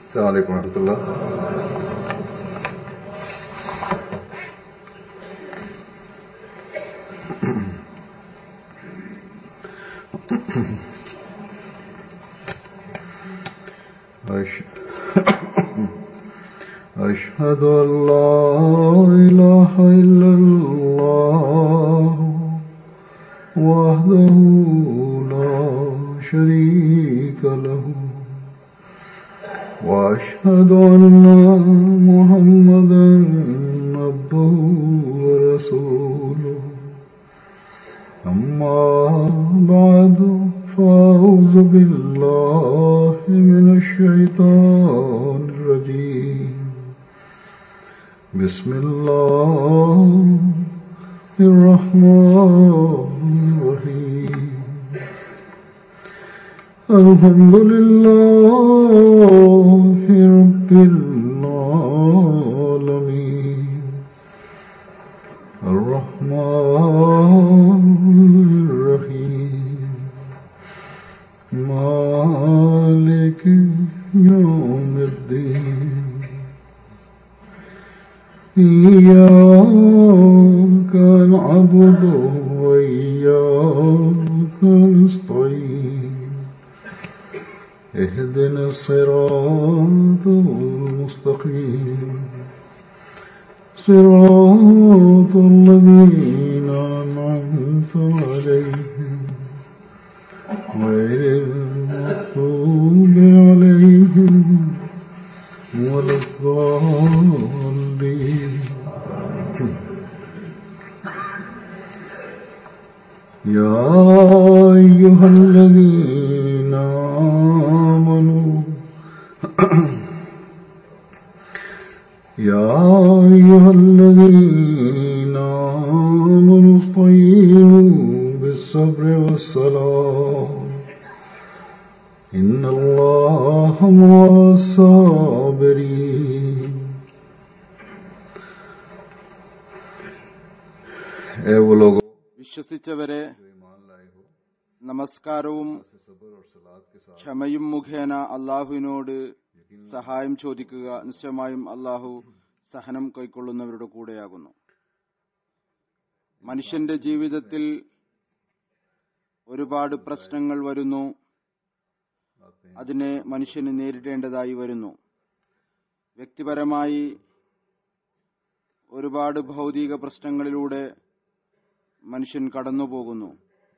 السلام عليكم ورحمة الله أش- أشهد أن لا إله إلا الله وحده لا شريك له وأشهد أن محمدا عبده ورسوله أما بعد فأعوذ بالله من الشيطان الرجيم بسم الله الرحمن الرحيم الحمد لله رب العالمين الرحمن الرحيم مالك يوم الدين إياك نعبد وإياك نستعين اهدنا الصراط المستقيم صراط الذين أنعمت عليهم غير المغضوب عليهم ولا الضالين يا أيها الذين آمنوا يا أيها الذين آمنوا استعينوا بالصبر والصلاة إن الله مع الصابرين اے وہ لوگوں വിശ്വസിച്ചവരെ جو ایمان لائے ہو നമസ്കാരവും سے صبر اور صلات کے ساتھ ക്ഷമയും മുഖേന അള്ളാഹുവിനോട് സഹായം ചോദിക്കുക നിശ്ചയമായും അള്ളാഹു സഹനം കൈക്കൊള്ളുന്നവരുടെ കൂടെയാകുന്നു മനുഷ്യന്റെ ജീവിതത്തിൽ ഒരുപാട് പ്രശ്നങ്ങൾ വരുന്നു आते हैं അതിനെ മനുഷ്യന് നേരിടേണ്ടതായി വരുന്നു വ്യക്തിപരമായി ഒരുപാട് ഭൗതിക പ്രശ്നങ്ങളിലൂടെ മനുഷ്യൻ കടന്നുപോകുന്നു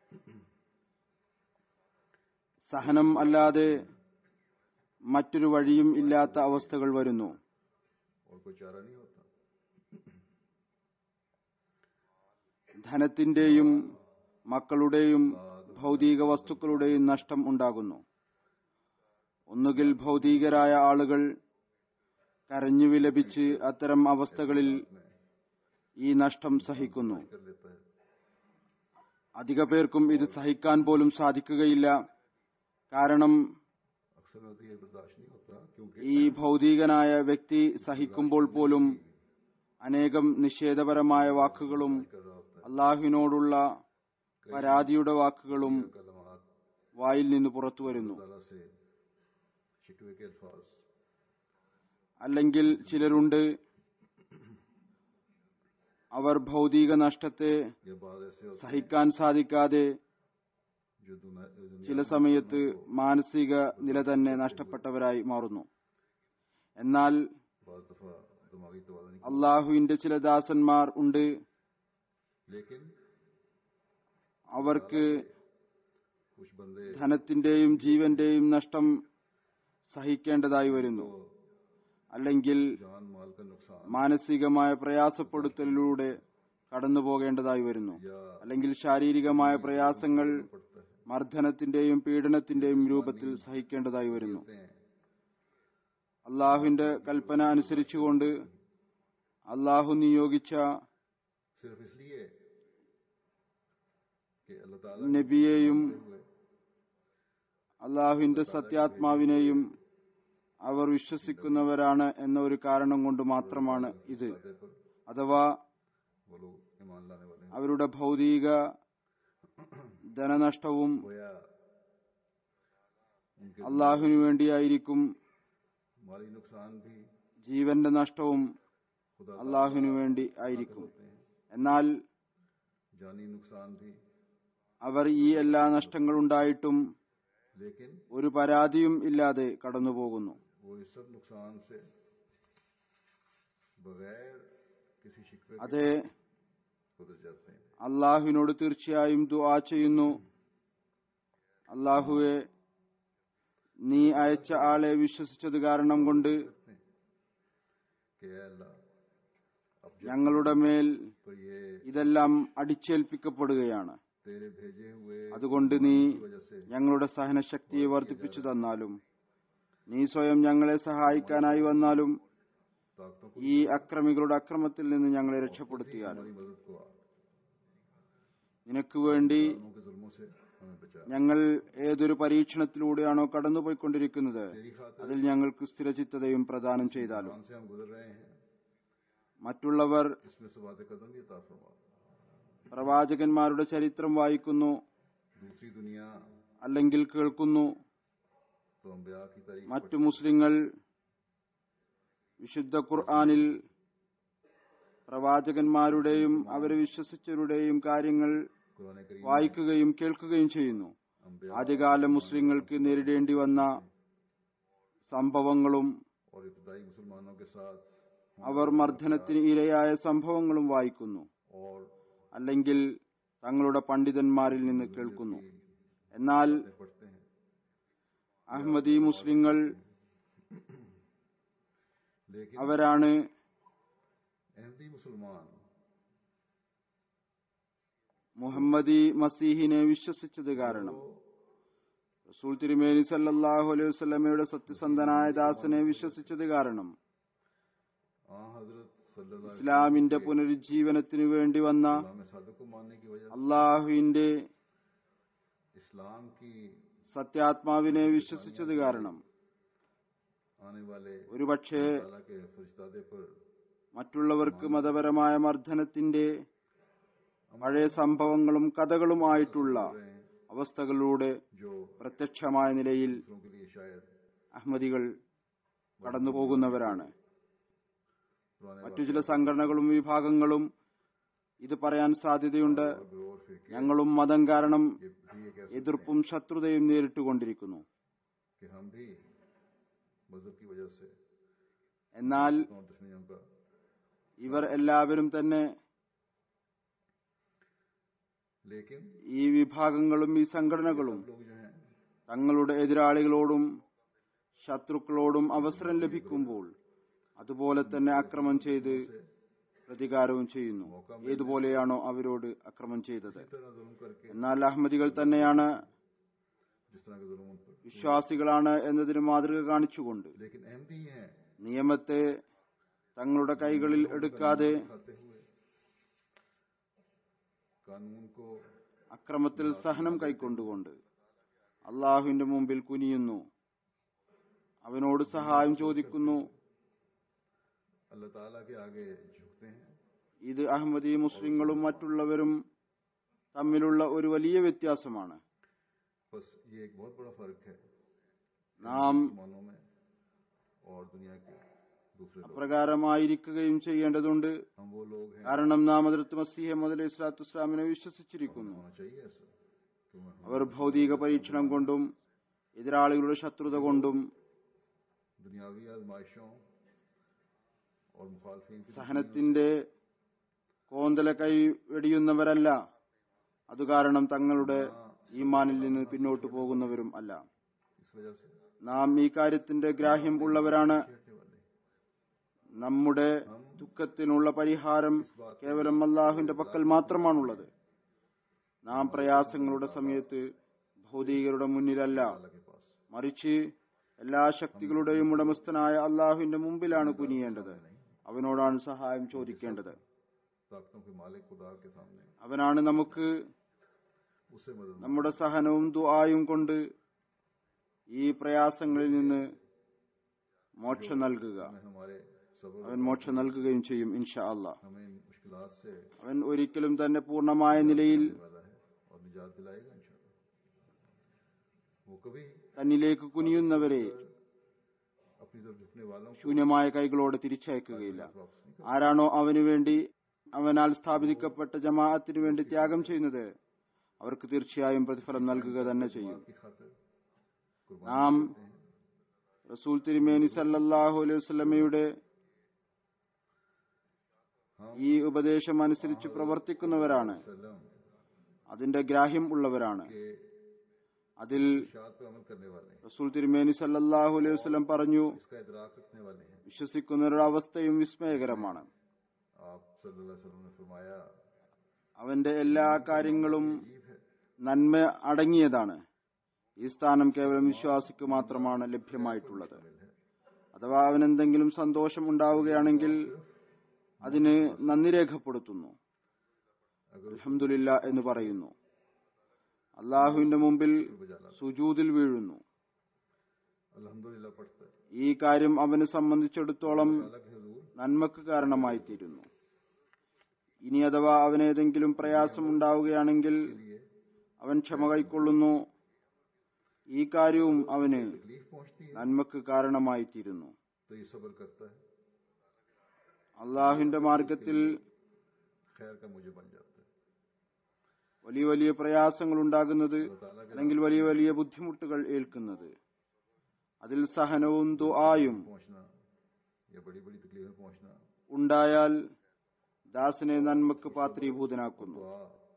സഹനം അല്ലാതെ മറ്റൊരു വഴിയും ഇല്ലാത്ത അവസ്ഥകൾ വരുന്നു और कोई चारा नहीं होता ധനത്തിന്റെയും മക്കളുടെയും ഭൗതിക വസ്തുക്കളുടെയും നഷ്ടം ഉണ്ടാകുന്നു ഒന്നുകിൽ ഭൗതികരായ ആളുകൾ കരഞ്ഞു വിലപിച്ച് അത്തരം അവസ്ഥകളിൽ ഈ നഷ്ടം സഹിക്കുന്നു कर लेता है അധിക പേർക്കും ഇത് സഹിക്കാൻ പോലും സാധിക്കുകയില്ല കാരണം अक्सर में तो ये बर्दाश्त नहीं होता क्योंकि ഈ ഭൗതികനായ വ്യക്തി സഹിക്കുമ്പോൾ പോലും അനേകം നിഷേധപരമായ വാക്കുകളും कर रहा होता അള്ളാഹുവിനോടുള്ള പരാതിയുടെ വാക്കുകളും है कलमात വായിൽ നിന്ന് പുറത്തു വരുന്നു ताला से शिकवे के अल्फाज അല്ലെങ്കിൽ ചിലരുണ്ട് അവർ ഭൗതിക നഷ്ടത്തെ ये बात ऐसे होते സഹിക്കാൻ സാധിക്കാതെ हैं जो दुनिया दुनिया ചില സമയത്ത് മാനസിക നില തന്നെ നഷ്ടപ്പെട്ടവരായി മാറുന്നു എന്നാൽ बाज दफा दिमागी तवाज़ुन की അള്ളാഹുവിന്റെ ചില ദാസന്മാർ ഉണ്ട് लेकिन അവർക്ക് कुछ बंदे ധനത്തിന്റെയും ജീവന്റെയും നഷ്ടം സഹിക്കേണ്ടതായി വരുന്നു അല്ലെങ്കിൽ जान माल का नुकसान മാനസികമായ പ്രയാസപ്പെടുത്തലിലൂടെ കടന്നു പോകേണ്ടതായി വരുന്നു या അല്ലെങ്കിൽ ശാരീരികമായ പ്രയാസങ്ങൾ पड़ता है മർദ്ദനത്തിന്റെയും പീഡനത്തിന്റെയും രൂപത്തിൽ സഹിക്കേണ്ടതായി വരുന്നു कहते हैं അള്ളാഹുവിന്റെ കൽപ്പന അനുസരിച്ചുകൊണ്ട് അള്ളാഹു നിയോഗിച്ച सिर्फ इसलिए कि अल्लाह ताला നബിയെയും हुए അള്ളാഹുവിന്റെ സത്യാത്മാവിനെയും അവർ വിശ്വസിക്കുന്നവരാണ് എന്ന ഒരു കാരണം കൊണ്ട് മാത്രമാണ് ഇത് वादे पर അഥവാ वो लोग ईमान लाने वाले हैं അവരുടെ ഭൗതിക ധനനഷ്ടവും गोया उनके അള്ളാഹുവിനു വേണ്ടിയായിരിക്കും माली नुकसान भी ജീവന്റെ നഷ്ടവും खुदा അള്ളാഹുവിനു വേണ്ടി ആയിരിക്കും होते हैं എന്നാൽ जानी नुकसान भी അവർ ഈ എല്ലാ നഷ്ടങ്ങളുണ്ടായിട്ടും लेकिन ഒരു പരാതിയും ഇല്ലാതെ കടന്നുപോകുന്നു वो इस सब नुकसान से बगैर किसी शिकवे के അതെ गुजर जाते हैं അള്ളാഹുവിനോട് തീർച്ചയായും ദുആ ചെയ്യുന്നു അള്ളാഹുവെ നീ അയച്ച ആളെ വിശ്വസിച്ചത് കാരണം കൊണ്ട് करते हैं कि ऐ अल्लाह अब जब ഞങ്ങളുടെ മേൽ पर ये ഇതെല്ലാം അടിച്ചേൽപ്പിക്കപ്പെടുകയാണ് तेरे भेजे हुए അതുകൊണ്ട് നീ की वजह से ഞങ്ങളുടെ സഹനശക്തിയെ വർദ്ധിപ്പിച്ചു തന്നാലും നീ സ്വയം ഞങ്ങളെ സഹായിക്കാനായി വന്നാലും ताकतों को ഈ അക്രമികളുടെ അക്രമത്തിൽ നിന്ന് ഞങ്ങളെ രക്ഷപ്പെടുത്തിയാലും हमारी मदद को आ നിനക്ക് വേണ്ടി उनके के जुल्मों से हमें बचा ഞങ്ങൾ ഏതൊരു പരീക്ഷണത്തിലൂടെയാണോ കടന്നുപോയിക്കൊണ്ടിരിക്കുന്നത് तेरी खातिर അതിൽ ഞങ്ങൾക്ക് സ്ഥിരചിത്തതയും പ്രദാനം ചെയ്താലും कौन से हम गुजर रहे हैं മറ്റുള്ളവർ इसमें सबात कदम भी अता फरमा പ്രവാചകന്മാരുടെ ചരിത്രം വായിക്കുന്നു दूसरी दुनिया അല്ലെങ്കിൽ കേൾക്കുന്നു तो अम्बिया की तारीफ മറ്റു മുസ്ലിങ്ങൾ വിശുദ്ധ ഖുർആാനിൽ പ്രവാചകന്മാരുടെയും അവരെ വിശ്വസിച്ചവരുടെയും കാര്യങ്ങൾ कुरान करीम വായിക്കുകയും കേൾക്കുകയും ചെയ്യുന്നു अम्बिया ആദ്യകാല മുസ്ലിങ്ങൾക്ക് നേരിടേണ്ടി വന്ന സംഭവങ്ങളും और इब्तदाई मुसलमानों के साथ അവർ മർദ്ദനത്തിന് ഇരയായ സംഭവങ്ങളും വായിക്കുന്നു और അല്ലെങ്കിൽ തങ്ങളുടെ പണ്ഡിതന്മാരിൽ നിന്ന് കേൾക്കുന്നു എന്നാൽ पढ़ते हैं അഹമ്മദി മുസ്ലിങ്ങൾ लेकिन അവരാണ് अहमदी मुसलमान മുഹമ്മദി മസീഹിനെ വിശ്വസിച്ചത് കാരണം റസൂൽ തിരുമേനി സല്ലല്ലാഹു അലൈഹി വസല്ലമയുടെ സത്യസന്ധനായ ദാസനെ വിശ്വസിച്ചത് കാരണം आ हजरत सल्लल्लाहु ഇസ്ലാമിന്റെ പുനരുജ്ജീവനത്തിനു വേണ്ടി വന്ന अलैहि सादक को मानने की वजह से അള്ളാഹുവിന്റെ इस्लाम की സത്യാത്മാവിനെ വിശ്വസിച്ചത് കാരണം आने वाले ഒരുപക്ഷെ ताला के फरिश्तादे पर മറ്റുള്ളവർക്ക് മതപരമായ മർദ്ദനത്തിന്റെ പഴയ സംഭവങ്ങളും കഥകളുമായിട്ടുള്ള അവസ്ഥകളിലൂടെ जो പ്രത്യക്ഷമായ നിലയിൽ दूसरों के लिए शायद അഹമ്മദികൾ കടന്നുപോകുന്നവരാണ് पुराने മറ്റു ചില സംഘടനകളും വിഭാഗങ്ങളും ഇത് പറയാൻ സാധ്യതയുണ്ട് ग्रोह और फिरके ഞങ്ങളും മതം കാരണം ये भी ये कह सकते എതിർപ്പും ശത്രുതയും നേരിട്ടുകൊണ്ടിരിക്കുന്നു कि हम भी मजहब की वजह से എന്നാൽ और दुश्मनियों का ഇവർ എല്ലാവരും തന്നെ लेकिन ഈ വിഭാഗങ്ങളും ഈ സംഘടനകളും लोग जो हैं തങ്ങളുടെ എതിരാളികളോടും ശത്രുക്കളോടും അവസരം ലഭിക്കുമ്പോൾ അതുപോലെ തന്നെ അക്രമം ചെയ്ത് പ്രതികാരവും ചെയ്യുന്നു ഏതുപോലെയാണോ അവരോട് അക്രമം ചെയ്തത് इस तरह जुल्म करके എന്നാൽ അഹമ്മദികൾ തന്നെയാണ് जिस तरह के जुल्म उन पर വിശ്വാസികളാണ് എന്നതിന് മാതൃക കാണിച്ചുകൊണ്ട് लेकिन अहमदी हैं നിയമത്തെ തങ്ങളുടെ കൈകളിൽ എടുക്കാതെ खाते हुए कानून को അക്രമത്തിൽ സഹനം കൈക്കൊണ്ടുകൊണ്ട് അള്ളാഹുവിന്റെ മുമ്പിൽ കുനിയുന്നു അവനോട് സഹായം ചോദിക്കുന്നു अल्लाह ताला के आगे झुकते हैं ഇത് അഹമ്മദി മുസ്ലിങ്ങളും മറ്റുള്ളവരും തമ്മിലുള്ള ഒരു വലിയ വ്യത്യാസമാണ് बस ये एक बहुत बड़ा फर्क है നാം मुसलमानों में और दुनिया के दूसरे लोग അപ്രകാരമായിരിക്കുകയും ചെയ്യേണ്ടതുണ്ട് हम वो लोग हैं കാരണം നാം അതിർത്ത് മസീഹ മുതലേ ഇസ്ലാത്തു ഇസ്ലാമിനെ വിശ്വസിച്ചിരിക്കുന്നു होना चाहिए ऐसा क्यों हम അവർ ഭൗതിക പരീക്ഷണം കൊണ്ടും എതിരാളികളുടെ ശത്രുത കൊണ്ടും दुनियावी आजमाइशों और मुखालफिन की സഹനത്തിന്റെ കോന്തല കൈ വെടിയുന്നവരല്ല അതുകാരണം തങ്ങളുടെ ഈമാനിൽ നിന്ന് പിന്നോട്ടു പോകുന്നവരും അല്ല इस वजह से നാം ഈ കാര്യത്തിന്റെ ഗ്രാഹ്യം ഉള്ളവരാണ് हटने वाले നമ്മുടെ ദുഃഖത്തിനുള്ള പരിഹാരം കേവലം അള്ളാഹുവിന്റെ പക്കൽ മാത്രമാണുള്ളത് നാം പ്രയാസങ്ങളുടെ സമയത്ത് ഭൗതികരുടെ മുന്നിലല്ല अल्लाह के पास മറിച്ച് എല്ലാ ശക്തികളുടെയും ഉടമസ്ഥനായ അള്ളാഹുവിന്റെ മുമ്പിലാണ് കുനിയേണ്ടത് അവനോടാണ് സഹായം ചോദിക്കേണ്ടത് ताकतों के मालिक खुदा के सामने അവനാണ് നമുക്ക് उससे मदद നമ്മുടെ സഹനവും ദുആയും കൊണ്ട് ഈ പ്രയാസങ്ങളിൽ നിന്ന് മോക്ഷം നൽകുക में हमारे सब्र അവൻ മോക്ഷം നൽകുകയും ചെയ്യും ഇൻഷാ അള്ളാഹ് हमें इन मुश्किलात से അവൻ ഒരിക്കലും തന്നെ പൂർണ്ണമായ നിലയിൽ वाला है और निजात दिलाएगा इंशाल्लाह वो कभी തന്നിലേക്ക് കുനിയുന്നവരെ अपनी तरफ झुकने वालों को ശൂന്യമായ കൈകളോട് തിരിച്ചയക്കുകയില്ല वापस नहीं ആരാണോ അവനു വേണ്ടി അവനാൽ സ്ഥാപിക്കപ്പെട്ട ജമാഅത്തിനു വേണ്ടി ത്യാഗം ചെയ്യുന്നത് അവർക്ക് തീർച്ചയായും പ്രതിഫലം നൽകുക തന്നെ ചെയ്യും की खातिर നാം റസൂൽ തിരുമേനി സല്ലല്ലാഹു അലൈഹി വസല്ലമയുടെ ഈ ഉപദേശം അനുസരിച്ച് പ്രവർത്തിക്കുന്നവരാണ് वसल्लम അതിന്റെ ഗ്രാഹ്യം ഉള്ളവരാണ് के അതിൽ इशात पर अमल करने वाले हैं റസൂൽ തിരുമേനി സല്ലല്ലാഹു അലൈഹി വസല്ലം പറഞ്ഞു इसका इदराक रखने वाले हैं വിശ്വസിക്കുന്നവരുടെ അവസ്ഥയും വിസ്മയകരമാണ് आप सल्लल्लाहु अलैहि वसल्लम ने फरमाया അവന്റെ എല്ലാ കാര്യങ്ങളും अजीब है നന്മ അടങ്ങിയതാണ് ഈ സ്ഥാനം കേവലം വിശ്വാസിക്ക് മാത്രമാണ് ലഭ്യമായിട്ടുള്ളത് അഥവാ അവനെന്തെങ്കിലും സന്തോഷം ഉണ്ടാവുകയാണെങ്കിൽ അതിന് നന്ദി രേഖപ്പെടുത്തുന്നു അൽഹംദുലില്ല എന്ന് പറയുന്നു അള്ളാഹുവിന്റെ മുമ്പിൽ സുജൂദിൽ വീഴുന്നു अल्हम्दुलिल्लाह पढ़ता है ഈ കാര്യം അവനെ സംബന്ധിച്ചിടത്തോളം अलग हजूर നന്മക്ക് കാരണമായി തീരുന്നു ഇനി അഥവാ അവനേതെങ്കിലും പ്രയാസം ഉണ്ടാവുകയാണെങ്കിൽ അവൻ ക്ഷമ കൈക്കൊള്ളുന്നു ഈ കാര്യവും അവന് तकलीफ पहुंचती है നന്മക്ക് കാരണമായി തീരുന്നു तो ये सब्र करता है അള്ളാഹുവിന്റെ മാർഗത്തിൽ खैर का मुझे बन जाता है വലിയ വലിയ പ്രയാസങ്ങൾ ഉണ്ടാകുന്നത് अल्लाह ताला के അല്ലെങ്കിൽ വലിയ വലിയ ബുദ്ധിമുട്ടുകൾ ഏൽക്കുന്നത് അതിൽ സഹനവും ദുആയും पहुंचना या बड़ी बड़ी तकलीफें पहुंचना ഉണ്ടായാൽ ദാസനെ നന്മക്ക് പാത്രീഭൂതനാക്കുന്നു दुआ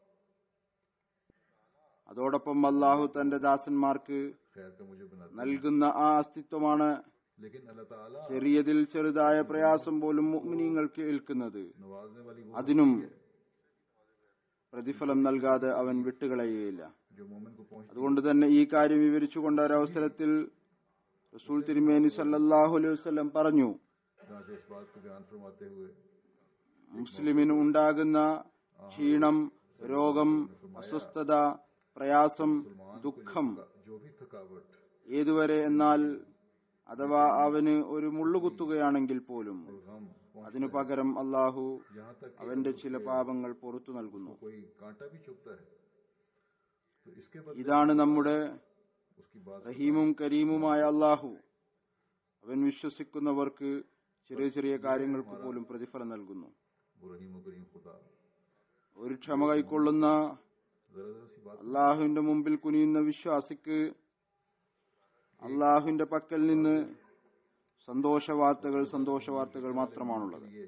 അതോടൊപ്പം അള്ളാഹു തന്റെ ദാസന്മാർക്ക് खैर का मुझे बनाता നൽകുന്ന ആ അസ്തിത്വമാണ് है लेकिन अल्लाह ताला ചെറിയതിൽ ചെറുതായ പ്രയാസം പോലും മുഅ്മിനീങ്ങൾക്ക് ഏൽക്കുന്നത് नवाजने वाली वो അതിനും പ്രതിഫലം നൽകാതെ അവൻ വിട്ടുകളയുകയില്ല जो मोमिन को पहुंचती അതുകൊണ്ട് തന്നെ ഈ കാര്യം വിവരിച്ചുകൊണ്ട് ഒരവസരത്തിൽ റസൂൽ തിരുമേനി സല്ലല്ലാഹു അലൈഹി വസല്ലം പറഞ്ഞു जहाँ से इस बात को बयान फरमाते हुए മുസ്ലിമിന് ഉണ്ടാകുന്ന ക്ഷീണം രോഗം അസ്വസ്ഥത പ്രയാസം ദുഃഖം जो भी थकावट ഏതുവരെ എന്നാൽ അഥവാ അവന് ഒരു മുള്ളുകുത്തുകയാണെങ്കിൽ പോലും और गम पहुंच അതിനു പകരം അള്ളാഹു यहाँ तक कि അവന്റെ ചില പാപങ്ങൾ പുറത്തു നൽകുന്നു कोई कांटा भी चुभता है तो इसके बदले ഇതാണ് നമ്മുടെ उसकी बात റഹീമും കരീമുമായ അള്ളാഹു അവൻ വിശ്വസിക്കുന്നവർക്ക് ചെറിയ ചെറിയ കാര്യങ്ങൾക്ക് പോലും പ്രതിഫലം നൽകുന്നു वो रहीम करीम खुदा ഒരു ക്ഷമ കൈക്കൊള്ളുന്ന जरा जरा सी बात അള്ളാഹുവിന്റെ മുമ്പിൽ കുനിയുന്ന വിശ്വാസിക്ക് അള്ളാഹുവിന്റെ പക്കൽ നിന്ന് സന്തോഷ വാർത്തകൾ സന്തോഷ വാർത്തകൾ മാത്രമാണുള്ളത് ये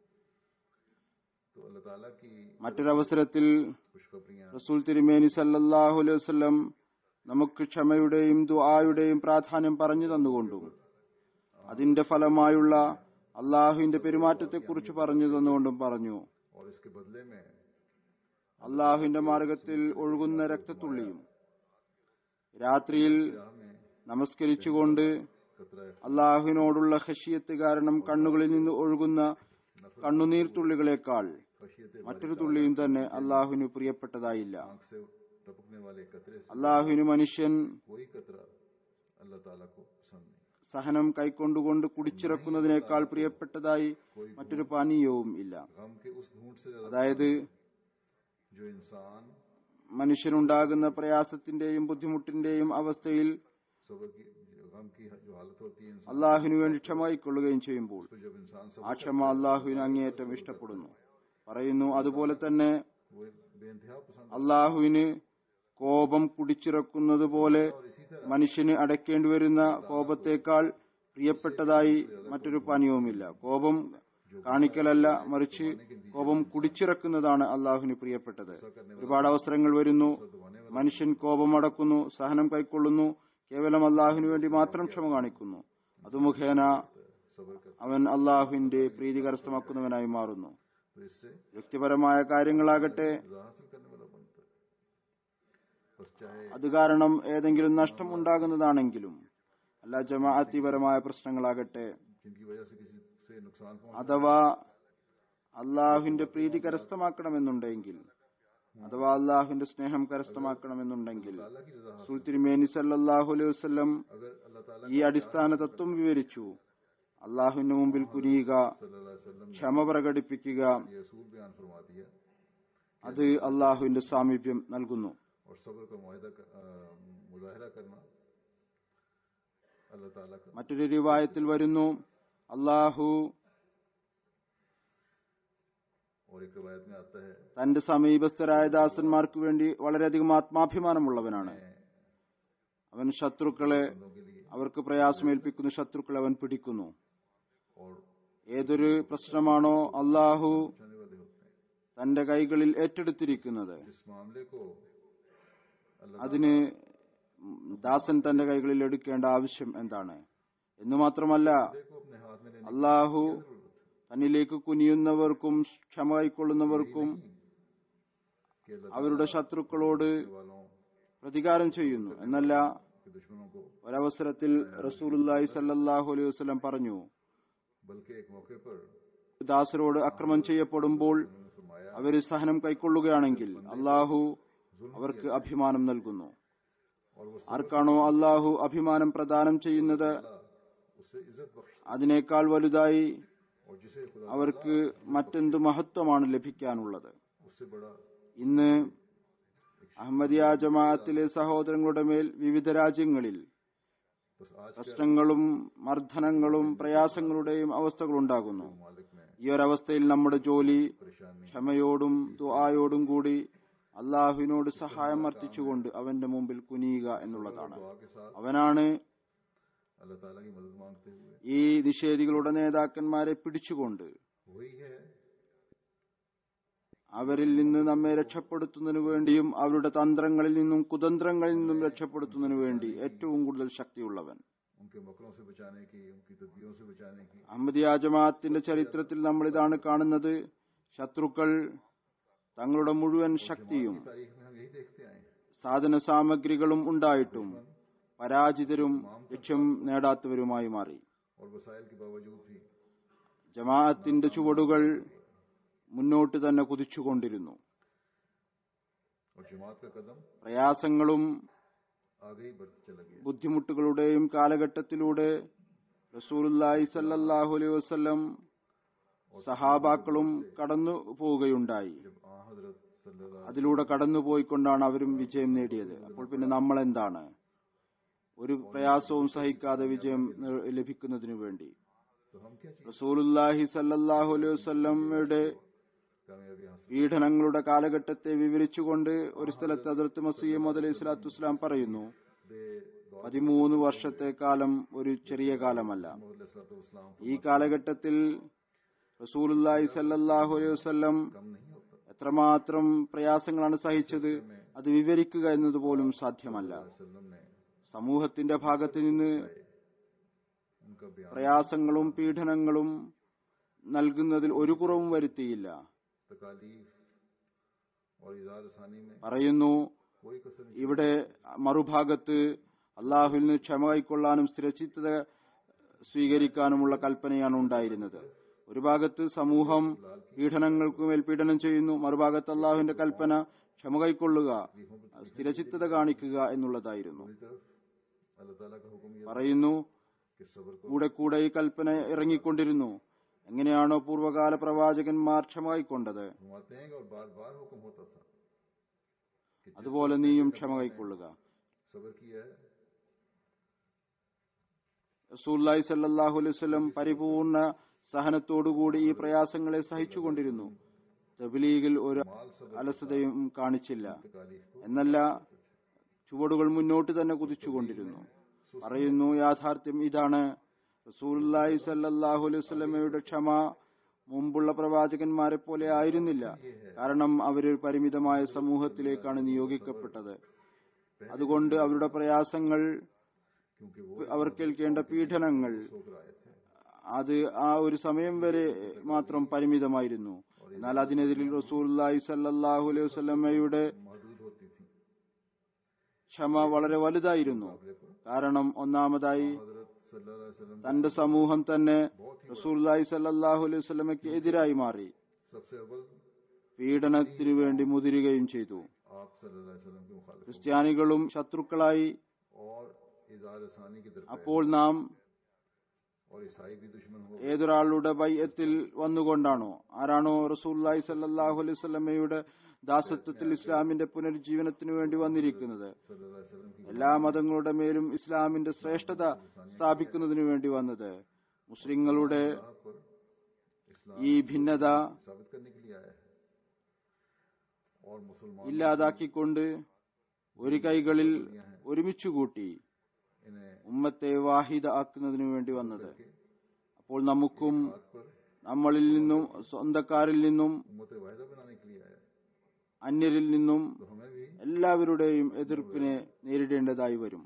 तो अल्लाह ताला की മറ്റൊരവസരത്തിൽ खुशखबरियां റസൂൽ തിരുമേനി സല്ലല്ലാഹു അലൈഹി വസല്ലം നമുക്ക് ക്ഷമയുടെയും ദുആയുടെയും പ്രാധാന്യം പറഞ്ഞു തന്നുകൊണ്ടും അതിന്റെ ഫലമായുള്ള അള്ളാഹുവിന്റെ പെരുമാറ്റത്തെക്കുറിച്ച് പറഞ്ഞു തന്നുകൊണ്ടും പറഞ്ഞു और इसके बदले में അള്ളാഹുവിന്റെ മാർഗത്തിൽ ഒഴുകുന്ന രക്തത്തുള്ളിയും രാത്രിയിൽ राह में നമസ്കരിച്ചുകൊണ്ട് कतरा അള്ളാഹുവിനോടുള്ള ഹഷിയത്ത് കാരണം കണ്ണുകളിൽ നിന്ന് ഒഴുകുന്ന കണ്ണുനീർ തുള്ളികളെക്കാൾ खशियत മറ്റൊരു തുള്ളിയും തന്നെ അള്ളാഹുവിന് പ്രിയപ്പെട്ടതായില്ല आंख से टपकने वाले कतरे से അള്ളാഹുവിന് മനുഷ്യൻ कोई कतरा अल्लाह ताला को पसंद नहीं സഹനം കൈക്കൊണ്ടുകൊണ്ട് കുടിച്ചിറക്കുന്നതിനേക്കാൾ പ്രിയപ്പെട്ടതായി മറ്റൊരു പാനീയവും ഇല്ല गम के उस घूंट से ज्यादा അതായത് जो इंसान മനുഷ്യനുണ്ടാകുന്ന പ്രയാസത്തിന്റെയും ബുദ്ധിമുട്ടിന്റെയും അവസ്ഥയിൽ सबर की गम की जो हालत होती है इंसान അള്ളാഹുവിനു വേണ്ടി ക്ഷമ കൈക്കൊള്ളുകയും ചെയ്യുമ്പോൾ पर जब इंसान ആ सबर ക്ഷമ അള്ളാഹുവിന് അങ്ങേയറ്റം ഇഷ്ടപ്പെടുന്നു പറയുന്നു അതുപോലെ തന്നെ वो बेइंतहा पसंद അള്ളാഹുവിന് കോപം കുടിച്ചിറക്കുന്നത് പോലെ और इसी तरह മനുഷ്യന് അടയ്ക്കേണ്ടി വരുന്ന കോപത്തേക്കാൾ പ്രിയപ്പെട്ടതായി മറ്റൊരു പാനീയവുമില്ല കോപം കാണിക്കലല്ല മറിച്ച് കോപം കുടിച്ചിറക്കുന്നതാണ് അള്ളാഹുവിന് പ്രിയപ്പെട്ടത് ഒരുപാട് അവസരങ്ങൾ വരുന്നു മനുഷ്യൻ കോപം അടക്കുന്നു സഹനം കൈക്കൊള്ളുന്നു കേവലം അള്ളാഹുവിന് വേണ്ടി മാത്രം ക്ഷമ കാണിക്കുന്നു അത് മുഖേന सबर कर അവൻ അള്ളാഹുവിന്റെ പ്രീതി കരസ്ഥമാക്കുന്നവനായി മാറുന്നു तो इससे വ്യക്തിപരമായ കാര്യങ്ങളാകട്ടെ रजा हासिल करने वाला बनता है बस चाहे അത് കാരണം ഏതെങ്കിലും നഷ്ടം ഉണ്ടാകുന്നതാണെങ്കിലും അല്ല ജമാഅത്തിപരമായ പ്രശ്നങ്ങളാകട്ടെ जिनकी वजह से किसी से नुकसान पहुंच അഥവാ അള്ളാഹുവിന്റെ പ്രീതി കരസ്ഥമാക്കണമെന്നുണ്ടെങ്കിൽ അഥവാ അള്ളാഹുവിന്റെ സ്നേഹം കരസ്ഥമാക്കണമെന്നുണ്ടെങ്കിൽ अल्लाह की रजा റസൂൽ തിരുമേനി സല്ലല്ലാഹു അലൈഹി വസല്ലം अगर अल्लाह ताला ഈ അടിസ്ഥാന തത്വം വിവരിച്ചു അള്ളാഹുവിന്റെ മുമ്പിൽ കുനിയുക सल्लल्लाहु अलैहि वसल्लम ക്ഷമ പ്രകടിപ്പിക്കുക ने ये असूल बयान फरमा दिया അത് അള്ളാഹുവിന്റെ സാമീപ്യം നൽകുന്നു और सब्र का मुआहदा कर, अ, मुजाहरा करना अल्लाह ताला का മറ്റൊരു റിവായത്തിൽ വരുന്നു അള്ളാഹു और एक रिवायत में आता है തന്റെ സമീപസ്ഥരായ ദാസന്മാർക്ക് വേണ്ടി വളരെയധികം ആത്മാഭിമാനമുള്ളവനാണ് അവൻ ശത്രുക്കളെ बंदों के लिए അവർക്ക് പ്രയാസമേൽപ്പിക്കുന്ന ശത്രുക്കളെ അവൻ പിടിക്കുന്നു और ഏതൊരു പ്രശ്നമാണോ അള്ളാഹു बचाने वाले होते हैं തന്റെ കൈകളിൽ ഏറ്റെടുത്തിരിക്കുന്നത് जिस मामले को अल्लाह അതിന് ദാസൻ തന്റെ കൈകളിൽ എടുക്കേണ്ട ആവശ്യം എന്താണ് എന്നു മാത്രമല്ല ताला को अपने हाथ में लेने അള്ളാഹു की जरूरत है തന്നിലേക്ക് കുനിയുന്നവർക്കും ക്ഷമ കൈക്കൊള്ളുന്നവർക്കും कि अल्लाह അവരുടെ ശത്രുക്കളോട് ताला वालों പ്രതികാരം ചെയ്യുന്നു എന്നല്ല के दुश्मनों को ഒരവസരത്തിൽ റസൂലുല്ലാഹി സല്ലല്ലാഹു അലൈഹി വസല്ലം പറഞ്ഞു बल्कि एक मौके पर ദാസരോട് അക്രമം ചെയ്യപ്പെടുമ്പോൾ उन्होंने फरमाया അവർ സഹനം കൈക്കൊള്ളുകയാണെങ്കിൽ അള്ളാഹു അവർക്ക് അഭിമാനം നൽകുന്നു और वो ആർക്കാണോ അള്ളാഹു അഭിമാനം പ്രദാനം ചെയ്യുന്നത് अल्लाह उससे इज्जत बख्श അതിനേക്കാൾ വലുതായി और जिसे खुदा അവർക്ക് മറ്റെന്ത് മഹത്വമാണ് ലഭിക്കാനുള്ളത് उससे बड़ा ഇന്ന് അഹമ്മദിയ ജമാഅത്തിലെ സഹോദരങ്ങളുടെ മേൽ വിവിധ രാജ്യങ്ങളിൽ बस आज के പ്രശ്നങ്ങളും മർദ്ദനങ്ങളും പ്രയാസങ്ങളുടെയും അവസ്ഥകളുണ്ടാകുന്നു मालिक में ഈ ഒരവസ്ഥയിൽ നമ്മുടെ ജോലി परेशानी ക്ഷമയോടും ദുആയോടും കൂടി അള്ളാഹുവിനോട് സഹായം അർത്ഥിച്ചുകൊണ്ട് അവന്റെ മുമ്പിൽ കുനിയുക എന്നുള്ളതാണ് दुआ के साथ അവനാണ് अल्लाह ताला की मदद मांगते हुए ഈ നിഷേധികളുടെ നേതാക്കന്മാരെ പിടിച്ചുകൊണ്ട് वही है അവരിൽ നിന്ന് നമ്മെ രക്ഷപ്പെടുത്തുന്നതിനു വേണ്ടിയും അവരുടെ തന്ത്രങ്ങളിൽ നിന്നും കുതന്ത്രങ്ങളിൽ നിന്നും രക്ഷപ്പെടുത്തുന്നതിനു വേണ്ടി ഏറ്റവും കൂടുതൽ ശക്തിയുള്ളവൻ उनके मकरों से बचाने की उनकी तदबीरों से बचाने की അഹമ്മദിയ ജമാഅത്തിന്റെ ചരിത്രത്തിൽ നമ്മൾ ഇതാണ് കാണുന്നത് ശത്രുക്കൾ തങ്ങളുടെ മുഴുവൻ ശക്തിയും तारीख में हम यही देखते आए हैं സാധന സാമഗ്രികളും ഉണ്ടായിട്ടും പരാജിതരും ലക്ഷ്യം നേടാത്തവരുമായി മാറി और वसाइल के बावजूद भी ജമാഅത്തിന്റെ ചുവടുകൾ മുന്നോട്ട് തന്നെ കുതിച്ചുകൊണ്ടിരുന്നു और जमात का कदम പ്രയാസങ്ങളും आगे ही बढ़ते चला गया ബുദ്ധിമുട്ടുകളുടെയും കാലഘട്ടത്തിലൂടെ റസൂലുല്ലാഹി സല്ലല്ലാഹു അലൈഹി വസല്ലം സഹാബാക്കളും കടന്നു പോവുകയുണ്ടായി जब आ हजरत सल्लल्लाहु അതിലൂടെ കടന്നുപോയിക്കൊണ്ടാണ് അവരും വിജയം നേടിയത് അപ്പോൾ പിന്നെ നമ്മൾ എന്താണ് ഒരു പ്രയാസവും സഹിക്കാതെ വിജയം നേ- ലഭിക്കുന്നതിനു വേണ്ടി तो हम क्या चीज റസൂലുല്ലാഹി സല്ലല്ലാഹു അലൈഹി വസല്ലമയുടെ कामयाबी हासिल പീഡനങ്ങളുടെ കാലഘട്ടത്തെ വിവരിച്ചുകൊണ്ട് ഒരു സ്ഥലത്ത് ഹസരത്ത് മസീമദ് അലൈഹി സ്വലാത്തു വസ്സലാം പറയുന്നു दे दौर പതിമൂന്ന് വർഷത്തെ കാലം ഒരു ചെറിയ കാലമല്ല इस्लाम ഈ കാലഘട്ടത്തിൽ റസൂലുല്ലാഹി സല്ലല്ലാഹു അലൈഹി വസല്ലം कम नहीं होता എത്രമാത്രം പ്രയാസങ്ങളാണ് സഹിച്ചത് അത് വിവരിക്കുക എന്നതുപോലും സാധ്യമല്ല वसल्लम ने സമൂഹത്തിന്റെ ഭാഗത്ത് നിന്ന് उनका बयान പ്രയാസങ്ങളും പീഡനങ്ങളും നൽകുന്നതിൽ ഒരു കുറവും വരുത്തിയില്ല तकालीफ और इजार सानी में പറയുന്നു कोई कसर नहीं ഇവിടെ മറുഭാഗത്ത് അള്ളാഹുവിൽ നിന്ന് ക്ഷമ കൈക്കൊള്ളാനും സ്ഥിരചിത്തത സ്വീകരിക്കാനുമുള്ള കൽപ്പനയാണ് ഉണ്ടായിരുന്നത് ഒരു ഭാഗത്ത് സമൂഹം പീഡനങ്ങൾക്കുമേൽ പീഡനം ചെയ്യുന്നു മറുഭാഗത്ത് അള്ളാഹുവിന്റെ കൽപ്പന ക്ഷമ കൈക്കൊള്ളുക സ്ഥിരചിത്തത കാണിക്കുക എന്നുള്ളതായിരുന്നു दूसरी तरफ अल्लाह ताला का हुक्म यह പറയുന്നു कि सब्र को കൂടെ കൂടെ ഈ കൽപ്പന ഇറങ്ങിക്കൊണ്ടിരുന്നു എങ്ങനെയാണോ പൂർവ്വകാല പ്രവാചകന്മാർ ക്ഷമ കൈക്കൊണ്ടത് घुमाते हैं और बार बार हुक्म होता था कि जिस അതുപോലെ നീയും ക്ഷമ കൈക്കൊള്ളുക सब्र किया है റസൂല്ലായി സല്ലാഹു അലൈഹി വസല്ലം പരിപൂർണ സഹനത്തോടുകൂടി ഈ പ്രയാസങ്ങളെ സഹിച്ചുകൊണ്ടിരുന്നു തബ്ലീഗിൽ ഒരു माल सब्र അലസതയും കാണിച്ചില്ല तकालीफ को എന്നല്ല ചുവടുകൾ മുന്നോട്ട് തന്നെ കുതിച്ചുകൊണ്ടിരുന്നു പറയുന്നു യാഥാർത്ഥ്യം ഇതാണ് റസൂലുള്ളാഹി സല്ലല്ലാഹു അലൈഹി വസല്ലമയുടെ ക്ഷമ മുമ്പുള്ള പ്രവാചകന്മാരെ പോലെ ആയിരുന്നില്ല കാരണം അവർ പരിമിതമായ സമൂഹത്തിലേക്കാണ് നിയോഗിക്കപ്പെട്ടത് അതുകൊണ്ട് അവരുടെ പ്രയാസങ്ങൾ क्योंकि वो അവർ കേൾക്കേണ്ട പീഡനങ്ങൾ होकर आए थे അത് ആ ഒരു സമയം വരെ മാത്രം പരിമിതമായിരുന്നു എന്നാൽ അതിനെതിരിൽ റസൂലുള്ളാഹി സല്ലല്ലാഹു അലൈഹി വസല്ലമയുടെ महदूद होती थी ക്ഷമ വളരെ വലുതായിരുന്നു കാരണം ഒന്നാമതായി हजरत सल्लल्लाहु अलैहि वसल्लम തന്റെ സമൂഹം തന്നെ റസൂലുള്ളാഹി സല്ലല്ലാഹു അലൈഹി വസല്ലമയ്ക്ക് എതിരായി മാറി सबसे अव्वल പീഡനത്തിനു വേണ്ടി മുതിരുകയും ചെയ്തു आप सल्लल्लाहु अलैहि वसल्लम के मुखालिफ ക്രിസ്ത്യാനികളും ശത്രുക്കളായി और इजार सानी के दरपे അപ്പോൾ നാം और ईसाई भी दुश्मन हो ഏതൊരാളുടെ ബൈയത്തിൽ വന്നുകൊണ്ടാണോ ആരാണോ റസൂല്ലായി സല്ലാഹു അലൈഹി സ്വലമയുടെ ദാസത്വത്തിൽ ഇസ്ലാമിന്റെ പുനരുജ്ജീവനത്തിനു വേണ്ടി വന്നിരിക്കുന്നത് सल्लल्लाहु अलैहि वसल्लम की എല്ലാ മതങ്ങളുടെ മേലും ഇസ്ലാമിന്റെ ശ്രേഷ്ഠത സ്ഥാപിക്കുന്നതിനു വേണ്ടി വന്നത് മുസ്ലിങ്ങളുടെ राह पर इस्लाम ഈ ഭിന്നത साबित करने के लिए आया है और मुसलमान ഇല്ലാതാക്കിക്കൊണ്ട് ഒരു കൈകളിൽ ഒരുമിച്ചു കൂട്ടി इन्हें ഉമ്മത്തെ വാഹിദ ആക്കുന്നതിനു വേണ്ടി വന്നത് അപ്പോൾ നമുക്കും हाथ पर നമ്മളിൽ നിന്നും സ്വന്തക്കാരിൽ നിന്നും उम्मत वाहिदा बनाने के लिए आया है അന്യരിൽ നിന്നും तो हमें भी എല്ലാവരുടെയും എതിർപ്പിനെ നേരിടേണ്ടതായി വരും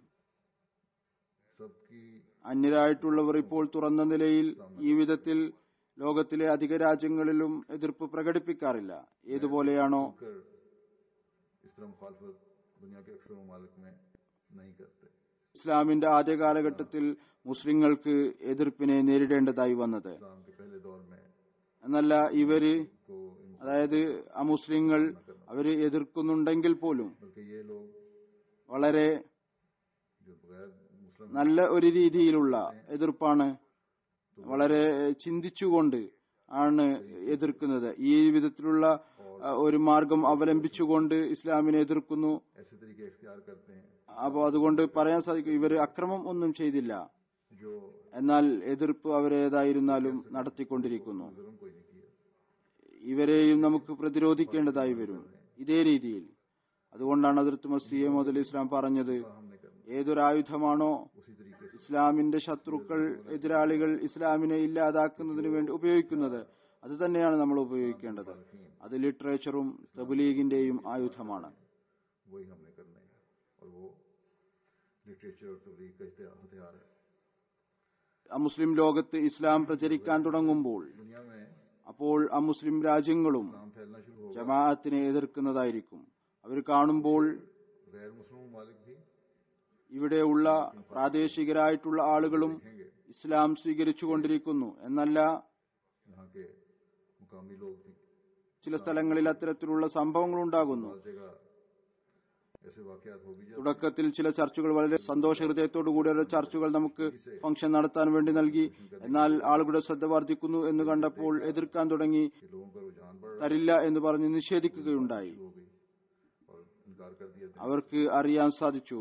सबकी അന്യരായിട്ടുള്ളവർ ഇപ്പോൾ തുറന്ന നിലയിൽ ഈ വിധത്തിൽ ലോകത്തിലെ അധിക രാജ്യങ്ങളിലും എതിർപ്പ് പ്രകടിപ്പിക്കാറില്ല ഏതുപോലെയാണോ कर इस तरह मुखालफत दुनिया के अक्सर ममालिक में नहीं करते ഇസ്ലാമിന്റെ ആദ്യ കാലഘട്ടത്തിൽ മുസ്ലിങ്ങൾക്ക് എതിർപ്പിനെ നേരിടേണ്ടതായി വന്നത് इस्लाम के पहले दौर में എന്നല്ല ഇവര് को इन അതായത് ആ മുസ്ലിങ്ങൾ അവര് എതിർക്കുന്നുണ്ടെങ്കിൽ പോലും बल्कि ये लोग വളരെ जो बगैर मुस्लिम നല്ല ഒരു രീതിയിലുള്ള എതിർപ്പാണ് വളരെ ചിന്തിച്ചുകൊണ്ട് ആണ് എതിർക്കുന്നത് ഈ വിധത്തിലുള്ള ആ, ഒരു മാർഗം അവലംബിച്ചുകൊണ്ട് ഇസ്ലാമിനെ എതിർക്കുന്നു ऐसे तरीके इख्तियार करते हैं അപ്പോൾ അതുകൊണ്ട് പറയാൻ സാധിക്കും ഇവർ അക്രമം ഒന്നും ചെയ്തില്ല जो എന്നാൽ എതിർപ്പ് അവരേതായിരുന്നാലും നടത്തിക്കൊണ്ടിരിക്കുന്നു जुल्म कोई नहीं किया ഇവരെയും നമുക്ക് പ്രതിരോധിക്കേണ്ടതായി വരും ഇതേ രീതിയിൽ അതുകൊണ്ടാണ് അതിർത്ത് മസീഹ മുതൽ ഇസ്ലാം പറഞ്ഞത് हमने करना ഏതൊരായുധമാണോ उसी तरीके से ഇസ്ലാമിന്റെ ശത്രുക്കൾ എതിരാളികൾ ഇസ്ലാമിനെ ഇല്ലാതാക്കുന്നതിന് വേണ്ടി ഉപയോഗിക്കുന്നത് അത് തന്നെയാണ് നമ്മൾ ഉപയോഗിക്കേണ്ടത് അത് ലിറ്ററേച്ചറും തബ്ലീഗിന്റെയും ആയുധമാണ് वही हमने करना है और वो लिटरेचर और तबलीग का इख्तियार- हथियार है അമുസ്ലിം ലോകത്ത് ഇസ്ലാം പ്രചരിക്കാൻ തുടങ്ങുമ്പോൾ दुनिया में അപ്പോൾ അമുസ്ലിം രാജ്യങ്ങളും इस्लाम फैलना शुरू होगा ജമാഅത്തിനെ എതിർക്കുന്നതായിരിക്കും അവർ കാണുമ്പോൾ गैर मुस्लिम ममालिक भी ഇവിടെയുള്ള പ്രാദേശികരായിട്ടുള്ള ആളുകളും ഇസ്ലാം സ്വീകരിച്ചുകൊണ്ടിരിക്കുന്നു എന്നല്ല यहाँ के मुकामी लोग भी ചില സ്ഥലങ്ങളിൽ അത്തരത്തിലുള്ള സംഭവങ്ങൾ ഉണ്ടാകുന്നു हर जगह ऐसे वाकयात हो भी जाते തുടക്കത്തിൽ ചില ചർച്ചുകൾ വളരെ സന്തോഷ ഹൃദയത്തോടു കൂടിയുള്ള ചർച്ചുകൾ നമുക്ക് ഫംഗ്ഷൻ നടത്താൻ വേണ്ടി നൽകി എന്നാൽ ആളുകളുടെ ശ്രദ്ധ വർദ്ധിക്കുന്നു എന്ന് കണ്ടപ്പോൾ എതിർക്കാൻ തുടങ്ങി कि लोगों का रुझान बढ़ തരില്ല എന്ന് പറഞ്ഞ് നിഷേധിക്കുകയുണ്ടായി हो गई और इनकार कर दिया അവർക്ക് അറിയാൻ സാധിച്ചു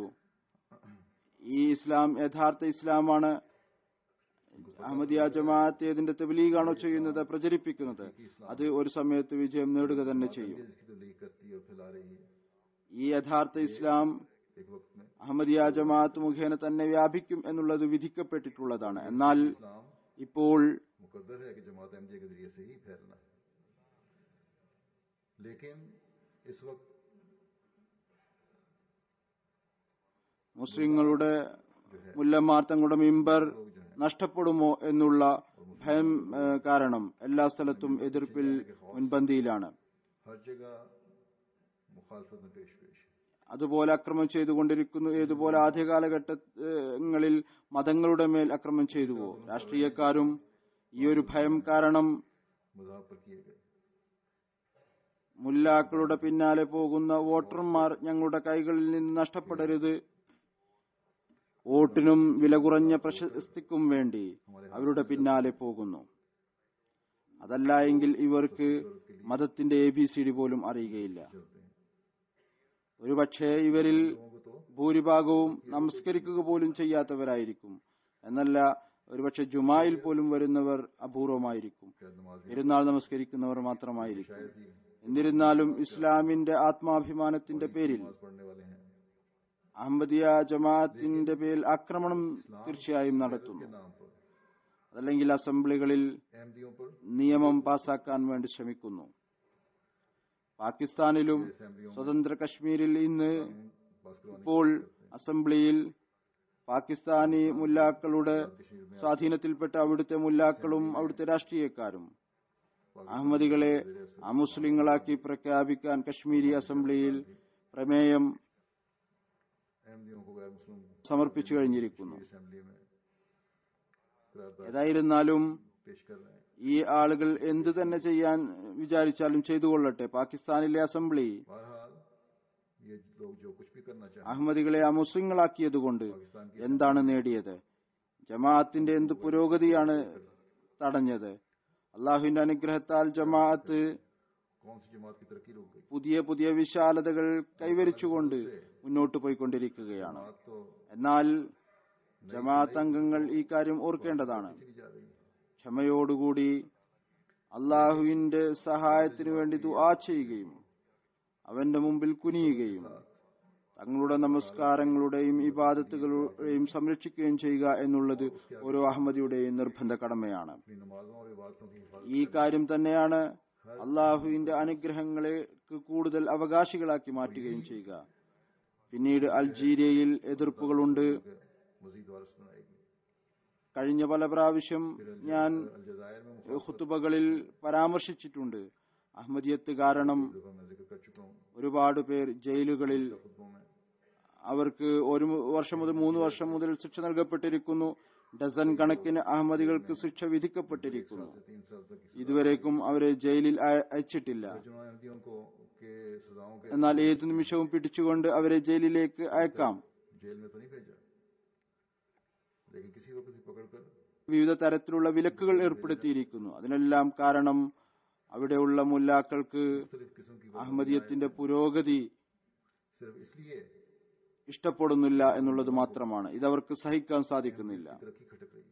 ഈ ഇസ്ലാം യഥാർത്ഥ ഇസ്ലാമാണ് അഹമ്മദിയ ജമാഅത്ത് ഏതിന്റെ തബ്ലീഗാണോ ചെയ്യുന്നത് പ്രചരിപ്പിക്കുന്നത് അത് ഒരു സമയത്ത് വിജയം നേടുക തന്നെ ചെയ്യും इसकी तो लीक करती है और फैला रही है ഈ യഥാർത്ഥ ഇസ്ലാം एक वक्त में അഹമ്മദിയ ജമാഅത്ത് മുഖേന തന്നെ വ്യാപിക്കും എന്നുള്ളത് വിധിക്കപ്പെട്ടിട്ടുള്ളതാണ് എന്നാൽ इस्लाम ഇപ്പോൾ मुकद्दर है कि जमात अहमदिया के जरिए से ही फैलना है लेकिन इस वक्त മുസ്ലിങ്ങളുടെ മുല്ലമാർ തങ്ങളുടെ മിമ്പർ നഷ്ടപ്പെടുമോ എന്നുള്ള ഭയം ഏഹ്, കാരണം എല്ലാ സ്ഥലത്തും എതിർപ്പിൽ മുൻപന്തിയിലാണ് हर जगह मुखालफत में पेश पेश है അതുപോലെ അക്രമം ചെയ്തുകൊണ്ടിരിക്കുന്നു ഏതുപോലെ ആദ്യ കാലഘട്ടങ്ങളിൽ മതങ്ങളുടെ മേൽ അക്രമം ചെയ്തുവോ രാഷ്ട്രീയക്കാരും ഈ ഒരു ഭയം കാരണം मजाक पर किए गए മുല്ലാക്കളുടെ പിന്നാലെ പോകുന്ന വോട്ടർമാർ ഞങ്ങളുടെ കൈകളിൽ നിന്ന് നഷ്ടപ്പെടരുത് വോട്ടിനും വില കുറഞ്ഞ പ്രശസ്തിക്കും വേണ്ടി അവരുടെ പിന്നാലെ പോകുന്നു അതല്ല എങ്കിൽ ഇവർക്ക് മതത്തിന്റെ എ ബി സി ഡി പോലും അറിയുകയില്ല चलते हैं ഒരുപക്ഷെ ഇവരിൽ लोगों को तो ഭൂരിഭാഗവും നമസ്കരിക്കുക പോലും ചെയ്യാത്തവരായിരിക്കും എന്നല്ല ഒരുപക്ഷെ ജുമായിൽ പോലും വരുന്നവർ അപൂർവമായിരിക്കും शायद नमाज भी പെരുന്നാൾ നമസ്കരിക്കുന്നവർ മാത്രമായിരിക്കും शायद ही എന്നിരുന്നാലും ഇസ്ലാമിന്റെ ആത്മാഭിമാനത്തിന്റെ പേരിൽ नमाज पढ़ने वाले हैं അഹമ്മദിയ ജമാഅത്തിന്റെ പേരിൽ ആക്രമണം തീർച്ചയായും നടത്തുന്നു के नाम पर അതല്ലെങ്കിൽ അസംബ്ലികളിൽ अहमदियों पर നിയമം പാസാക്കാൻ വേണ്ടി ശ്രമിക്കുന്നു പാകിസ്ഥാനിലും असेंबलियों സ്വതന്ത്ര കശ്മീരിൽ ഇന്ന് में पास करवाने ഇപ്പോൾ അസംബ്ലിയിൽ പാകിസ്ഥാനി മുല്ലാക്കളുടെ സ്വാധീനത്തിൽപ്പെട്ട അവിടുത്തെ മുല്ലാക്കളും അവിടുത്തെ രാഷ്ട്രീയക്കാരും അഹമ്മദികളെ അമുസ്ലിങ്ങളാക്കി പ്രഖ്യാപിക്കാൻ കശ്മീരി അസംബ്ലിയിൽ പ്രമേയം अहमदियों को गैर मुस्लिम സമർപ്പിച്ചു കഴിഞ്ഞിരിക്കുന്നു असेंबली में करारदाद ഏതായിരുന്നാലും पेश कर रहे हैं ഈ ആളുകൾ എന്തു തന്നെ ചെയ്യാൻ വിചാരിച്ചാലും ചെയ്തുകൊള്ളട്ടെ പാകിസ്ഥാനിലെ അസംബ്ലി बहरहाल ये लोग जो कुछ भी करना चाहें അഹമ്മദികളെ അമുസ്ലിങ്ങളാക്കിയതുകൊണ്ട് എന്താണ് നേടിയത് ജമാഅത്തിന്റെ എന്ത് പുരോഗതിയാണ് തടഞ്ഞത് അള്ളാഹുവിന്റെ അനുഗ്രഹത്താൽ ജമാഅത്ത് कौन सी जमात की तरक्की रुक गई പുതിയ പുതിയ വിശാലതകൾ കൈവരിച്ചുകൊണ്ട് മുന്നോട്ട് പോയിക്കൊണ്ടിരിക്കുകയാണ് जमात तो എന്നാൽ ജമാഅത്ത് അംഗങ്ങൾ ഈ കാര്യം ഓർക്കേണ്ടതാണ് चली जा रही है ക്ഷമയോടുകൂടി അള്ളാഹുവിന്റെ സഹായത്തിനു വേണ്ടി ദുആ ചെയ്യുകയും അവന്റെ മുമ്പിൽ കുനിയുകയും തങ്ങളുടെ നമസ്കാരങ്ങളുടെയും ഇബാദത്തുകളുടെയും സംരക്ഷിക്കുകയും ചെയ്യുക എന്നുള്ളത് ഓരോ അഹമ്മദിയുടെയും നിർബന്ധ കടമയാണ് अपनी नमाजों और इबादतों की हिफाजत ഈ കാര്യം തന്നെയാണ് അള്ളാഹുവിന്റെ അനുഗ്രഹങ്ങളെക്ക് കൂടുതൽ അവകാശികളാക്കി മാറ്റുകയും ചെയ്യുക പിന്നീട് അൾജീരിയയിൽ എതിർപ്പുകളുണ്ട് के मजीद वारस बनाएगी കഴിഞ്ഞ പല പ്രാവശ്യം ഞാൻ अलजायर में ഖുത്തുബകളിൽ പരാമർശിച്ചിട്ടുണ്ട് അഹമ്മദിയത്ത് കാരണം मुख्तलिफ मैं जिक्र कर चुका हूँ ഒരുപാട് പേർ ജയിലുകളിൽ खुतबों में അവർക്ക് ഒരു വർഷം മുതൽ മൂന്ന് വർഷം മുതൽ ശിക്ഷ നൽകപ്പെട്ടിരിക്കുന്നു ഡസൻ കണക്കിന് അഹമ്മദികൾക്ക് ശിക്ഷ വിധിക്കപ്പെട്ടിരിക്കുന്നു से तीन साल तक की ഇതുവരേക്കും അവരെ ജയിലിൽ അയ- അയച്ചിട്ടില്ല जिन्होंने अहमदियों को के सजाओं के എന്നാൽ ഏതു നിമിഷവും പിടിച്ചുകൊണ്ട് അവരെ ജയിലിലേക്ക് അയക്കാം जेल में तो नहीं भेजा लेकिन किसी वक्त ही पकड़कर വിവിധ തരത്തിലുള്ള വിലക്കുകൾ ഏർപ്പെടുത്തിയിരിക്കുന്നു അതിനെല്ലാം കാരണം അവിടെയുള്ള മുല്ലാക്കൾക്ക് मुख्तलिफ किस्म की അഹമ്മദിയത്തിന്റെ പുരോഗതി सिर्फ इसलिए ഇഷ്ടപ്പെടുന്നില്ല എന്നുള്ളത് മാത്രമാണ് ഇതവർക്ക് സഹിക്കാൻ സാധിക്കുന്നില്ല तरक्की खटक रही है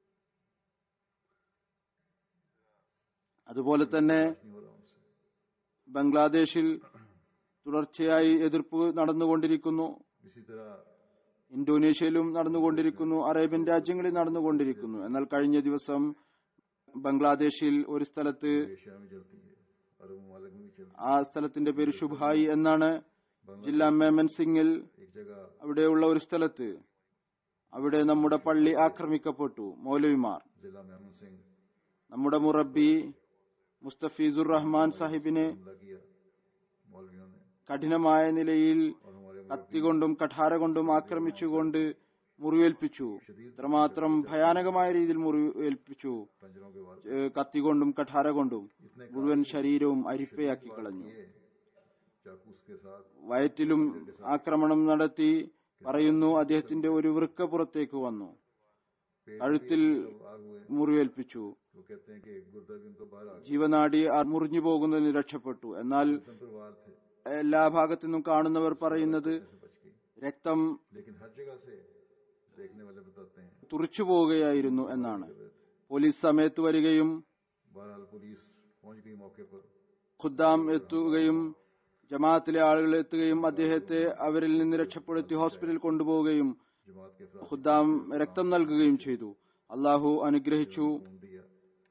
അതുപോലെ തന്നെ नहीं हो रहा उनसे ബംഗ്ലാദേശിൽ തുടർച്ചയായി എതിർപ്പ് നടന്നുകൊണ്ടിരിക്കുന്നു इसी तरह ഇന്തോനേഷ്യയിലും നടന്നുകൊണ്ടിരിക്കുന്നു അറേബ്യൻ രാജ്യങ്ങളിൽ നടന്നുകൊണ്ടിരിക്കുന്നു എന്നാൽ കഴിഞ്ഞ ദിവസം ബംഗ്ലാദേശിൽ ഒരു സ്ഥലത്ത് एशिया में जलती है अरब ममालिक में भी चलती ആ സ്ഥലത്തിന്റെ പേര് ശുഭായി എന്നാണ് ജില്ലാ മേമൻ സിംഗിൽ है एक जगह അവിടെയുള്ള ഒരു സ്ഥലത്ത് അവിടെ നമ്മുടെ പള്ളി ആക്രമിക്കപ്പെട്ടു മൗലവിമാർ जिला मेमन सिंह നമ്മുടെ മുറബി മുസ്തഫീസുർ റഹ്മാൻ സാഹിബിനെ हमला किया मौलवियों ने കഠിനമായ നിലയിൽ और हमारे കത്തി കൊണ്ടും കഠാര കൊണ്ടും ആക്രമിച്ചുകൊണ്ട് മുറിവേൽപ്പിച്ചു ഇത്രമാത്രം ഭയാനകമായ രീതിയിൽ മുറിവേൽപ്പിച്ചു पंजरों के वार ഏഹ് കത്തി കൊണ്ടും കഠാര കൊണ്ടും മുഴുവൻ ശരീരവും അരിപ്പയാക്കി കളഞ്ഞു किए चाकूस के साथ വയറ്റിലും ആക്രമണം നടത്തി പറയുന്നു അദ്ദേഹത്തിന്റെ ഒരു വൃക്ക പുറത്തേക്ക് വന്നു पेट കഴുത്തിൽ वार हुए മുറിവേൽപ്പിച്ചു वो कहते हैं कि गुर्दा भी उनको बाहर आ गया ജീവനാടി ആ മുറിഞ്ഞു പോകുന്നതിന് രക്ഷപ്പെട്ടു എന്നാൽ तम पर वार थे എല്ലാ ഭാഗത്തു നിന്നും കാണുന്നവർ പറയുന്നത് से बच गई രക്തം लेकिन हर जगह से देखने वाले बताते हैं തുറിച്ചു പോവുകയായിരുന്നു എന്നാണ് പോലീസ് സമയത്ത് വരികയും बहरहाल पुलिस पहुंच गई मौके पर ഖുദ്ദാം എത്തുകയും ജമാഅത്തിലെ ആളുകൾ എത്തുകയും അദ്ദേഹത്തെ അവരിൽ നിന്ന് രക്ഷപ്പെടുത്തി ഹോസ്പിറ്റലിൽ കൊണ്ടുപോവുകയും जमात के अफराद ഖുദ്ദാം രക്തം നൽകുകയും ചെയ്തു അള്ളാഹു അനുഗ്രഹിച്ചു खून दिया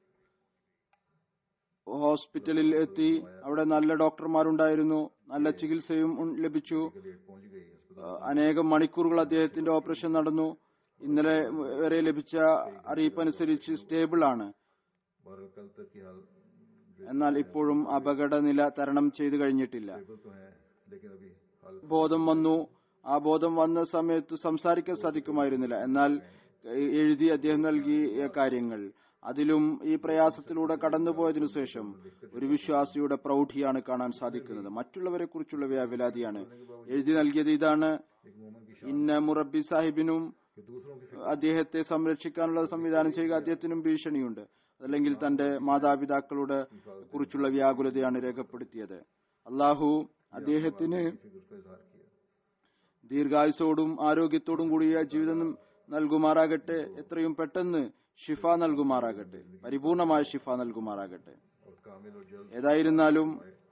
ഹോസ്പിറ്റലിൽ എത്തി അവിടെ നല്ല ഡോക്ടർമാരുണ്ടായിരുന്നു നല്ല ചികിത്സയും ഉം ലഭിച്ചു के लेट पहुंच गई अस्पताल ആ, അനേകം മണിക്കൂറുകൾ അദ്ദേഹത്തിന്റെ ഓപ്പറേഷൻ നടന്നു ഇന്നലെ വരെ ലഭിച്ച അറിയിപ്പനുസരിച്ച് സ്റ്റേബിൾ ആണ് बहरहाल कल तक की हाल जो എന്നാൽ ഇപ്പോഴും അപകടനില തരണം ചെയ്തു കഴിഞ്ഞിട്ടില്ല स्टेबल तो है लेकिन अभी हालत ബോധം വന്നു ആ ബോധം വന്ന സമയത്ത് സംസാരിക്കാൻ സാധിക്കുമായിരുന്നില്ല എന്നാൽ എഴുതി അദ്ദേഹം നൽകിയ കാര്യങ്ങൾ അതിലും ഈ പ്രയാസത്തിലൂടെ കടന്നുപോയതിനു ശേഷം ഒരു വിശ്വാസിയുടെ പ്രൗഢിയാണ് കാണാൻ സാധിക്കുന്നത് മറ്റുള്ളവരെ കുറിച്ചുള്ള വ്യാവിലാതിയാണ് എഴുതി നൽകിയത് ഇതാണ് एक मोमन की ഇന്ന മുറബി സാഹിബിനും कि दूसरों की അദ്ദേഹത്തെ സംരക്ഷിക്കാനുള്ള സംവിധാനം ചെയ്യുക അദ്ദേഹത്തിനും ഭീഷണിയുണ്ട് അതല്ലെങ്കിൽ തന്റെ മാതാപിതാക്കളുടെ കുറിച്ചുള്ള വ്യാകുലതയാണ് രേഖപ്പെടുത്തിയത് അള്ളാഹു അദ്ദേഹത്തിന് फिक्र का इजहार किया ദീർഘായുസോടും ആരോഗ്യത്തോടും കൂടിയ ജീവിതം നൽകുമാറാകട്ടെ എത്രയും പെട്ടെന്ന് ഷിഫ നൽകുമാറാകട്ടെ പരിപൂർണമായ ഷിഫ നൽകുമാറാകട്ടെ और कामिल और जल्द ഏതായിരുന്നാലും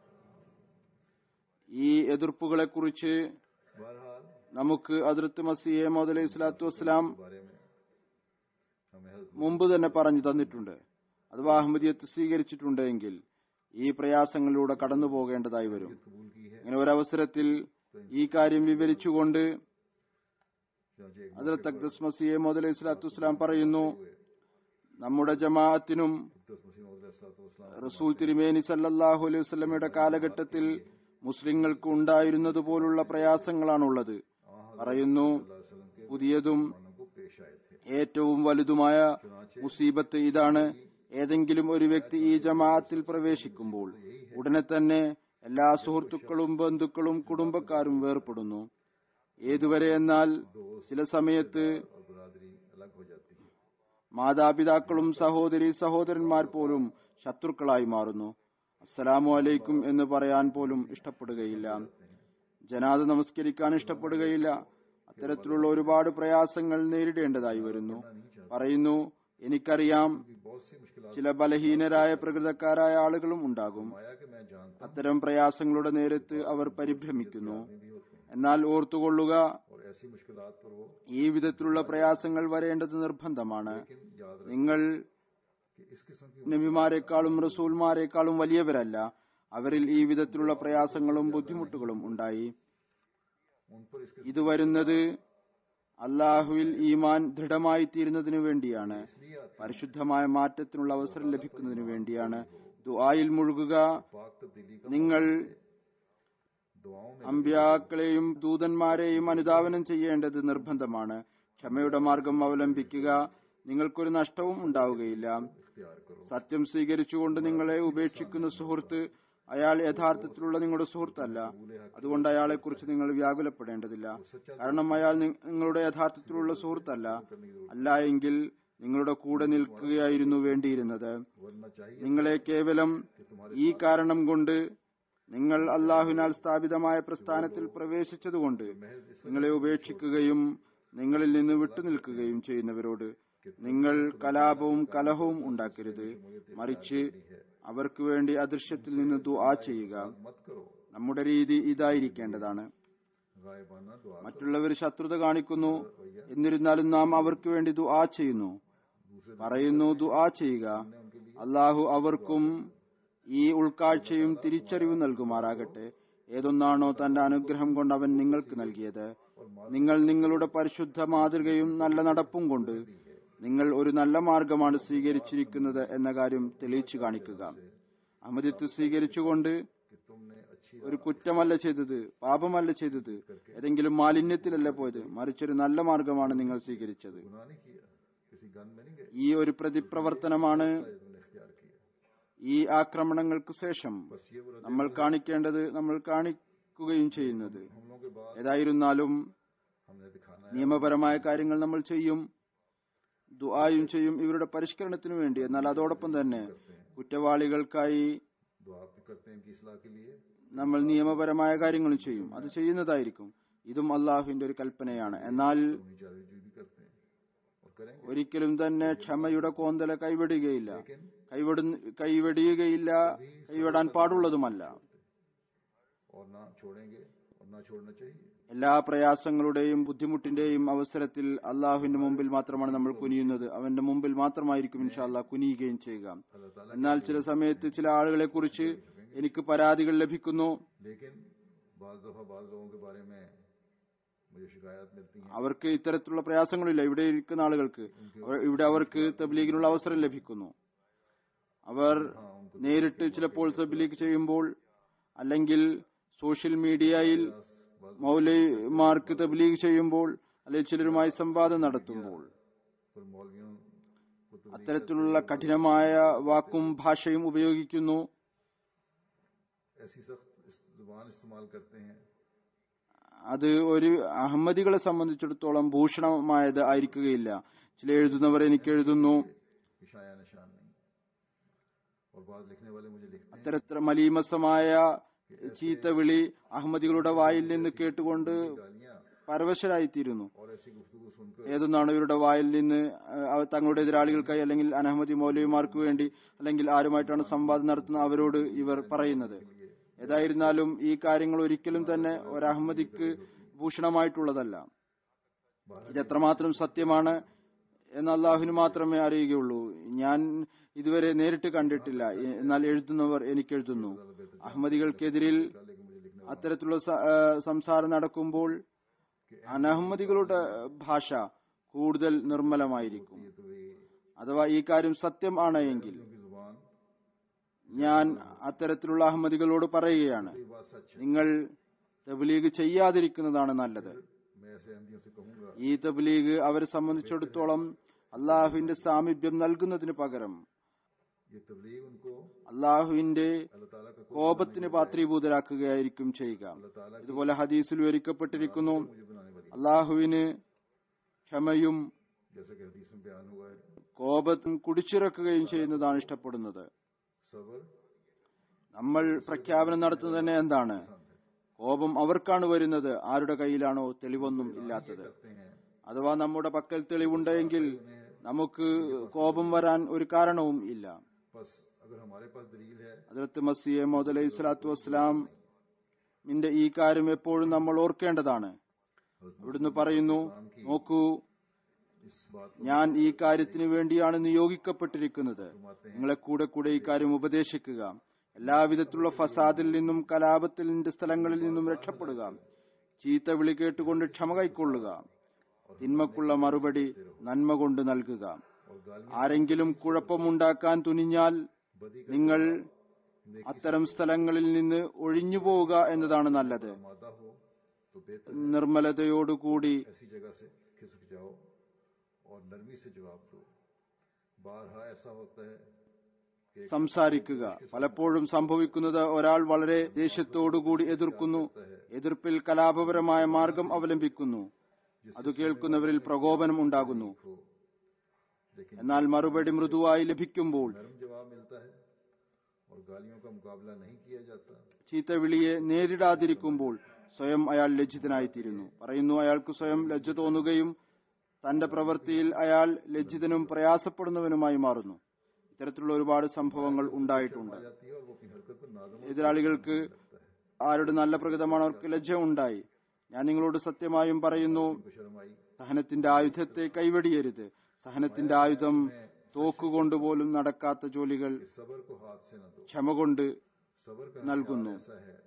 ഈ എതിർപ്പുകളെ കുറിച്ച് बहरहाल നമുക്ക് അതിർത്ത് മസിയെ മോദ് അലൈഹി സ്വലാത്തു വസ്സലാം के बारे में हमें हजरत മുമ്പ് തന്നെ പറഞ്ഞു തന്നിട്ടുണ്ട് അഥവാ അഹമ്മദിയത്ത് സ്വീകരിച്ചിട്ടുണ്ടെങ്കിൽ ഈ പ്രയാസങ്ങളിലൂടെ കടന്നു പോകേണ്ടതായി വരും कबूल की है ഇങ്ങനെ ഒരവസരത്തിൽ ഈ കാര്യം വിവരിച്ചുകൊണ്ട് चुनाचे एक ഹജറത്ത് അക്ദസ് മസിയെ മോദ് അലൈഹി സ്വലാത്തു വസ്സലാം പറയുന്നു നമ്മുടെ ജമാഅത്തിനും दस मसीह वसलाम റസൂൽ തിരുമേനി സല്ലല്ലാഹു അലൈഹി വസല്ലമയുടെ കാലഘട്ടത്തിൽ മുസ്ലിങ്ങൾക്ക് ഉണ്ടായിരുന്നതുപോലുള്ള പ്രയാസങ്ങളാണുള്ളത് പറയുന്നു के പുതിയതും मानों को पेश आए थे ഏറ്റവും വലുതുമായ മുസീബത്ത് ഇതാണ് ഏതെങ്കിലും ഒരു വ്യക്തി ഈ ജമാഅത്തിൽ പ്രവേശിക്കുമ്പോൾ ഉടനെ തന്നെ എല്ലാ സുഹൃത്തുക്കളും ബന്ധുക്കളും കുടുംബക്കാരും വേർപെടുന്നു ഏതുവരെ എന്നാൽ ചില സമയത്ത് और बरादरी अलग हो जाती है മാതാപിതാക്കളും സഹോദരി സഹോദരന്മാർ പോലും ശത്രുക്കളായി മാറുന്നു അസ്സലാമു അലൈക്കും എന്ന് പറയാൻ പോലും ഇഷ്ടപ്പെടുകയില്ല ജനാദ നമസ്കരിക്കാൻ ഇഷ്ടപ്പെടുകയില്ല അത്തരത്തിലുള്ള ഒരുപാട് പ്രയാസങ്ങൾ നേരിടേണ്ടതായി വരുന്നു പറയുന്നു എനിക്കറിയാം कि बहुत सी मुश्किल ചില ബലഹീനരായ പ്രകൃതക്കാരായ ആളുകളും ഉണ്ടാകും आया कि मैं जानता അത്തരം പ്രയാസങ്ങളുടെ നേരത്ത് അവർ പരിഭ്രമിക്കുന്നു भी होते हैं എന്നാൽ ഓർത്തുകൊള്ളുക और ऐसी मुश्किल पर वो ഈ വിധത്തിലുള്ള പ്രയാസങ്ങൾ വരേണ്ടത് നിർബന്ധമാണ് लेकिन याद रखें നിങ്ങൾ कि इस किस्म की നബിമാരെക്കാളും റസൂൽമാരെക്കാളും വലിയവരല്ല അവരിൽ ഈ വിധത്തിലുള്ള പ്രയാസങ്ങളും ബുദ്ധിമുട്ടുകളും ഉണ്ടായി उन पर इसके ഇത് വരുന്നത് അള്ളാഹുവിൽ ഈമാൻ ദൃഢമായി തീരുന്നതിനു വേണ്ടിയാണ് इसलिए आती പരിശുദ്ധമായ മാറ്റത്തിനുള്ള അവസരം ലഭിക്കുന്നതിനു വേണ്ടിയാണ് ദുആയിൽ മുഴുകുക पाक तब्दीली का നിങ്ങൾ दुआओं में അമ്പ്യാക്കളെയും ദൂതന്മാരെയും അനുധാവനം ചെയ്യേണ്ടത് നിർബന്ധമാണ് ക്ഷമയുടെ മാർഗം അവലംബിക്കുക നിങ്ങൾക്കൊരു നഷ്ടവും ഉണ്ടാവുകയില്ല इख्तियार करो സത്യം സ്വീകരിച്ചുകൊണ്ട് നിങ്ങളെ ഉപേക്ഷിക്കുന്ന സുഹൃത്ത് അയാൾ യഥാർത്ഥത്തിലുള്ള നിങ്ങളുടെ സുഹൃത്തല്ല അതുകൊണ്ട് അയാളെക്കുറിച്ച് നിങ്ങൾ വ്യാകുലപ്പെടേണ്ടതില്ല കാരണം അയാൾ നി- നിങ്ങളുടെ യഥാർത്ഥത്തിലുള്ള സുഹൃത്തല്ല അല്ല എങ്കിൽ നിങ്ങളുടെ കൂടെ നിൽക്കുകയായിരുന്നു വേണ്ടിയിരുന്നത് वरना चाहिए നിങ്ങളെ കേവലം ഈ കാരണം കൊണ്ട് നിങ്ങൾ അള്ളാഹുവിനാൽ സ്ഥാപിതമായ പ്രസ്ഥാനത്തിൽ പ്രവേശിച്ചതുകൊണ്ട് നിങ്ങളെ ഉപേക്ഷിക്കുകയും നിങ്ങളിൽ നിന്ന് വിട്ടുനിൽക്കുകയും ചെയ്യുന്നവരോട് നിങ്ങൾ കലാപവും കലഹവും ഉണ്ടാക്കരുത് മറിച്ച് അവർക്ക് വേണ്ടി അദൃശ്യത്തിൽ നിന്ന് ദുആ ചെയ്യുക मत करो നമ്മുടെ രീതി ഇതായിരിക്കേണ്ടതാണ് गायबाना दुआ മറ്റുള്ളവർ ശത്രുത കാണിക്കുന്നു എന്നിരുന്നാലും നാം അവർക്ക് വേണ്ടി ദുആ ചെയ്യുന്നു പറയുന്നു ദുആ ചെയ്യുക അള്ളാഹു അവർക്കും ഈ ഉൾക്കാഴ്ചയും തിരിച്ചറിവും നൽകുമാറാകട്ടെ ഏതൊന്നാണോ തന്റെ അനുഗ്രഹം കൊണ്ട് അവൻ നിങ്ങൾക്ക് നൽകിയത് നിങ്ങൾ നിങ്ങളുടെ പരിശുദ്ധ മാതൃകയും നല്ല നടപ്പും കൊണ്ട് നിങ്ങൾ ഒരു നല്ല മാർഗമാണ് സ്വീകരിച്ചിരിക്കുന്നത് എന്ന കാര്യം തെളിയിച്ചു കാണിക്കുക അഹമ്മദിത്വ സ്വീകരിച്ചുകൊണ്ട് कि तुमने अच्छी ഒരു കുറ്റമല്ല ചെയ്തത് പാപമല്ല ചെയ്തത് ഏതെങ്കിലും മാലിന്യത്തിലല്ല പോയത് മറിച്ചൊരു നല്ല മാർഗമാണ് നിങ്ങൾ സ്വീകരിച്ചത് गुनाह नहीं किया किसी गन में नहीं गए ഈ ഒരു പ്രതിപ്രവർത്തനമാണ് ये तुमने इख्तियार किया ഈ ആക്രമണങ്ങൾക്ക് ശേഷം बस ये वो നമ്മൾ കാണിക്കേണ്ടത് നമ്മൾ കാണിക്കുകയും ചെയ്യുന്നത് हमलों के बाद ഏതായിരുന്നാലും हमने दिखाना है നിയമപരമായ കാര്യങ്ങൾ നമ്മൾ ചെയ്യും ദുആയും ചെയ്യും ഇവരുടെ പരിഷ്കരണത്തിനു വേണ്ടി എന്നാൽ അതോടൊപ്പം തന്നെ കുറ്റവാളികൾക്കായി दुआ भी करते हैं कि इसलाह के लिए നമ്മൾ നിയമപരമായ കാര്യങ്ങളും ചെയ്യും അത് ചെയ്യുന്നതായിരിക്കും ഇതും അള്ളാഹുവിന്റെ ഒരു കൽപ്പനയാണ് എന്നാൽ उन्हीं जारवी भी करते हैं और करेंगे ഒരിക്കലും തന്നെ ക്ഷമയുടെ കോന്തല കൈവിടുകയില്ല കൈവിടു കൈവെടിയുകയില്ല കൈവിടാൻ പാടുള്ളതുമല്ല और ना छोड़ेंगे और ना छोड़ना चाहिए എല്ലാ പ്രയാസങ്ങളുടെയും ബുദ്ധിമുട്ടിന്റെയും അവസരത്തിൽ അള്ളാഹുവിന്റെ മുമ്പിൽ മാത്രമാണ് നമ്മൾ കുനിയുന്നത് അവന്റെ മുമ്പിൽ മാത്രമായിരിക്കും ഇൻഷാല്ല കുനിയുകയും ചെയ്യുക अल्लाह ताला എന്നാൽ ചില സമയത്ത് ചില ആളുകളെ കുറിച്ച് എനിക്ക് പരാതികൾ ലഭിക്കുന്നു लेकिन बाज दफा बाज लोगों के बारे में मुझे शिकायत मिलती हैं അവർക്ക് ഇത്തരത്തിലുള്ള പ്രയാസങ്ങളില്ല ഇവിടെ ഇരിക്കുന്ന ആളുകൾക്ക് അവർ- ഇവിടെ അവർക്ക് തബ്ലീഗിനുള്ള അവസരം ലഭിക്കുന്നു അവർ നേരിട്ട് ചിലപ്പോൾ തബ്ലീഗ് ചെയ്യുമ്പോൾ അല്ലെങ്കിൽ സോഷ്യൽ മീഡിയയിൽ മൗലൈമാർക്ക് തബ്ലീഗ് ചെയ്യുമ്പോൾ അല്ലെങ്കിൽ ചിലരുമായി സംവാദം നടത്തുമ്പോൾ पर मौलवियों को तो അത്തരത്തിലുള്ള കഠിനമായ വാക്കും ഭാഷയും ഉപയോഗിക്കുന്നു ऐसी सख्त इस जुबान इस्तेमाल करते हैं അത് ഒരു അഹമ്മദികളെ സംബന്ധിച്ചിടത്തോളം ഭൂഷണമായത് ആയിരിക്കുകയില്ല ചില എഴുതുന്നവർ എനിക്ക് എഴുതുന്നു कि शाया निशान नहीं और बाद लिखने वाले मुझे लिखते हैं അത്തരത്ര മലീമസമായ ചീത്ത വിളി അഹമ്മദികളുടെ വായിൽ നിന്ന് കേട്ടുകൊണ്ട് गालियां പരവശരായിത്തീരുന്നു और ऐसी गुफ्तगु सुनकर ഏതൊന്നാണ് ഇവരുടെ വായിൽ നിന്ന് അഹ് അവർ തങ്ങളുടെ എതിരാളികൾക്കായി അല്ലെങ്കിൽ അനഹമ്മദി മൗലവിമാർക്ക് വേണ്ടി അല്ലെങ്കിൽ ആരുമായിട്ടാണ് സംവാദം നടത്തുന്നത് അവരോട് ഇവർ പറയുന്നത് ഏതായിരുന്നാലും ഈ കാര്യങ്ങൾ ഒരിക്കലും തന്നെ ഒരു അഹമ്മദിക്ക് ഭൂഷണമായിട്ടുള്ളതല്ല ഇത് എത്രമാത്രം സത്യമാണ് എന്ന് അള്ളാഹുവിന് മാത്രമേ അറിയുകയുള്ളൂ ഞാൻ ഇതുവരെ നേരിട്ട് കണ്ടിട്ടില്ല എന്നാൽ എഴുതുന്നവർ എനിക്ക് എഴുതുന്നു അഹമ്മദികൾക്കെതിരിൽ लेकिन मुझे लिखने അത്തരത്തിലുള്ള സ- ആ, സംസാരം നടക്കുമ്പോൾ അനഹമ്മദികളുടെ ഭാഷ കൂടുതൽ നിർമ്മലമായിരിക്കും ये तो ये അഥവാ ഈ കാര്യം സത്യം ആണ് എങ്കിൽ की जुबान ഞാൻ അത്തരത്തിലുള്ള അഹമ്മദികളോട് പറയുകയാണ് ये बात सच है നിങ്ങൾ തബ്ലീഗ് ചെയ്യാതിരിക്കുന്നതാണ് നല്ലത് मैं ऐसे अहमदियों से कहूंगा ഈ തബ്ലീഗ് അവരെ സംബന്ധിച്ചിടത്തോളം അള്ളാഹുവിന്റെ സാമീപ്യം നൽകുന്നതിന് പകരം ये तबलीग उनको അള്ളാഹുവിന്റെ अल्लाह ताला का कोई കോപത്തിന് പാത്രീഭൂതരാക്കുകയായിരിക്കും ചെയ്യുക ताला ഇതുപോലെ ഹദീസിൽ വിവരിക്കപ്പെട്ടിരിക്കുന്നു मुझे बनाने वाली അള്ളാഹുവിന് ക്ഷമയും जैसा कि हदीस में बयान हुआ है കോപത്തും കുടിച്ചിറക്കുകയും ചെയ്യുന്നതാണ് ഇഷ്ടപ്പെടുന്നത് सबर നമ്മൾ പ്രഖ്യാപനം നടത്തുന്നത് തന്നെ എന്താണ് കോപം അവർക്കാണ് വരുന്നത് ആരുടെ കയ്യിലാണോ തെളിവൊന്നും ഇല്ലാത്തത് करते हैं അഥവാ നമ്മുടെ പക്കൽ തെളിവുണ്ടെങ്കിൽ നമുക്ക് കോപം വരാൻ ഒരു കാരണവും ഇല്ല बस अगर हमारे पास दलील है അതിർത്ത് മസിയെ മോദലൈഹി സ്വലാത്തു വസ്സലാം നിന്റെ ഈ കാര്യം എപ്പോഴും നമ്മൾ ഓർക്കേണ്ടതാണ് അവിടുന്ന് പറയുന്നു നോക്കൂ इस बात ഞാൻ ഈ കാര്യത്തിന് വേണ്ടിയാണ് നിയോഗിക്കപ്പെട്ടിരിക്കുന്നത് നിങ്ങളെ കൂടെ കൂടെ ഈ കാര്യം ഉപദേശിക്കുക എല്ലാവിധത്തിലുള്ള ഫസാദിൽ നിന്നും കലാപത്തിന്റെ സ്ഥലങ്ങളിൽ നിന്നും രക്ഷപ്പെടുക ചീത്ത വിളി കേട്ടുകൊണ്ട് ക്ഷമ കൈക്കൊള്ളുക തിന്മക്കുള്ള മറുപടി നന്മ കൊണ്ട് നൽകുക और गाली ആരെങ്കിലും കുഴപ്പമുണ്ടാക്കാൻ തുനിഞ്ഞാൽ നിങ്ങൾ അത്തരം സ്ഥലങ്ങളിൽ നിന്ന് ഒഴിഞ്ഞു പോവുക എന്നതാണ് നല്ലത് मादा हो तो बेहतर നിർമ്മലതയോടുകൂടി ऐसी जगह से खिसक जाओ और नरमी से जवाब दो बारहा ऐसा होता है कि സംസാരിക്കുക പലപ്പോഴും സംഭവിക്കുന്നത് ഒരാൾ വളരെ ദേഷ്യത്തോടുകൂടി എതിർക്കുന്നു എതിർപ്പിൽ കലാപപരമായ മാർഗം അവലംബിക്കുന്നു അത് കേൾക്കുന്നവരിൽ പ്രകോപനം ഉണ്ടാകുന്നു हो लेकिन എന്നാൽ മറുപടി മൃദുവായി ലഭിക്കുമ്പോൾ नरम जवाब मिलता है और गालियों का मुकाबला नहीं किया जाता ചീത്തവിളിയെ നേരിടാതിരിക്കുമ്പോൾ സ്വയം അയാൾ ലജ്ജിതനായിത്തീരുന്നു പറയുന്നു അയാൾക്ക് സ്വയം ലജ്ജ തോന്നുകയും തന്റെ പ്രവൃത്തിയിൽ അയാൾ ലജ്ജിതനും പ്രയാസപ്പെടുന്നവനുമായി മാറുന്നു ഇത്തരത്തിലുള്ള ഒരുപാട് സംഭവങ്ങൾ ഉണ്ടായിട്ടുണ്ട് जाती है और वो अपनी हरकत पर नादम എതിരാളികൾക്ക് ആരുടെ നല്ല പ്രകൃതമാണ് അവർക്ക് ലജ്ജ ഉണ്ടായി ഞാൻ നിങ്ങളോട് സത്യമായും പറയുന്നു को शर्म आई സഹനത്തിന്റെ ആയുധത്തെ കൈവെടിയരുത് സഹനത്തിന്റെ ആയുധം തോക്കുകൊണ്ട് പോലും നടക്കാത്ത ജോലികൾ कि सबर को हाथ से न दो ക്ഷമ കൊണ്ട് सबर का നൽകുന്നു ऐसा है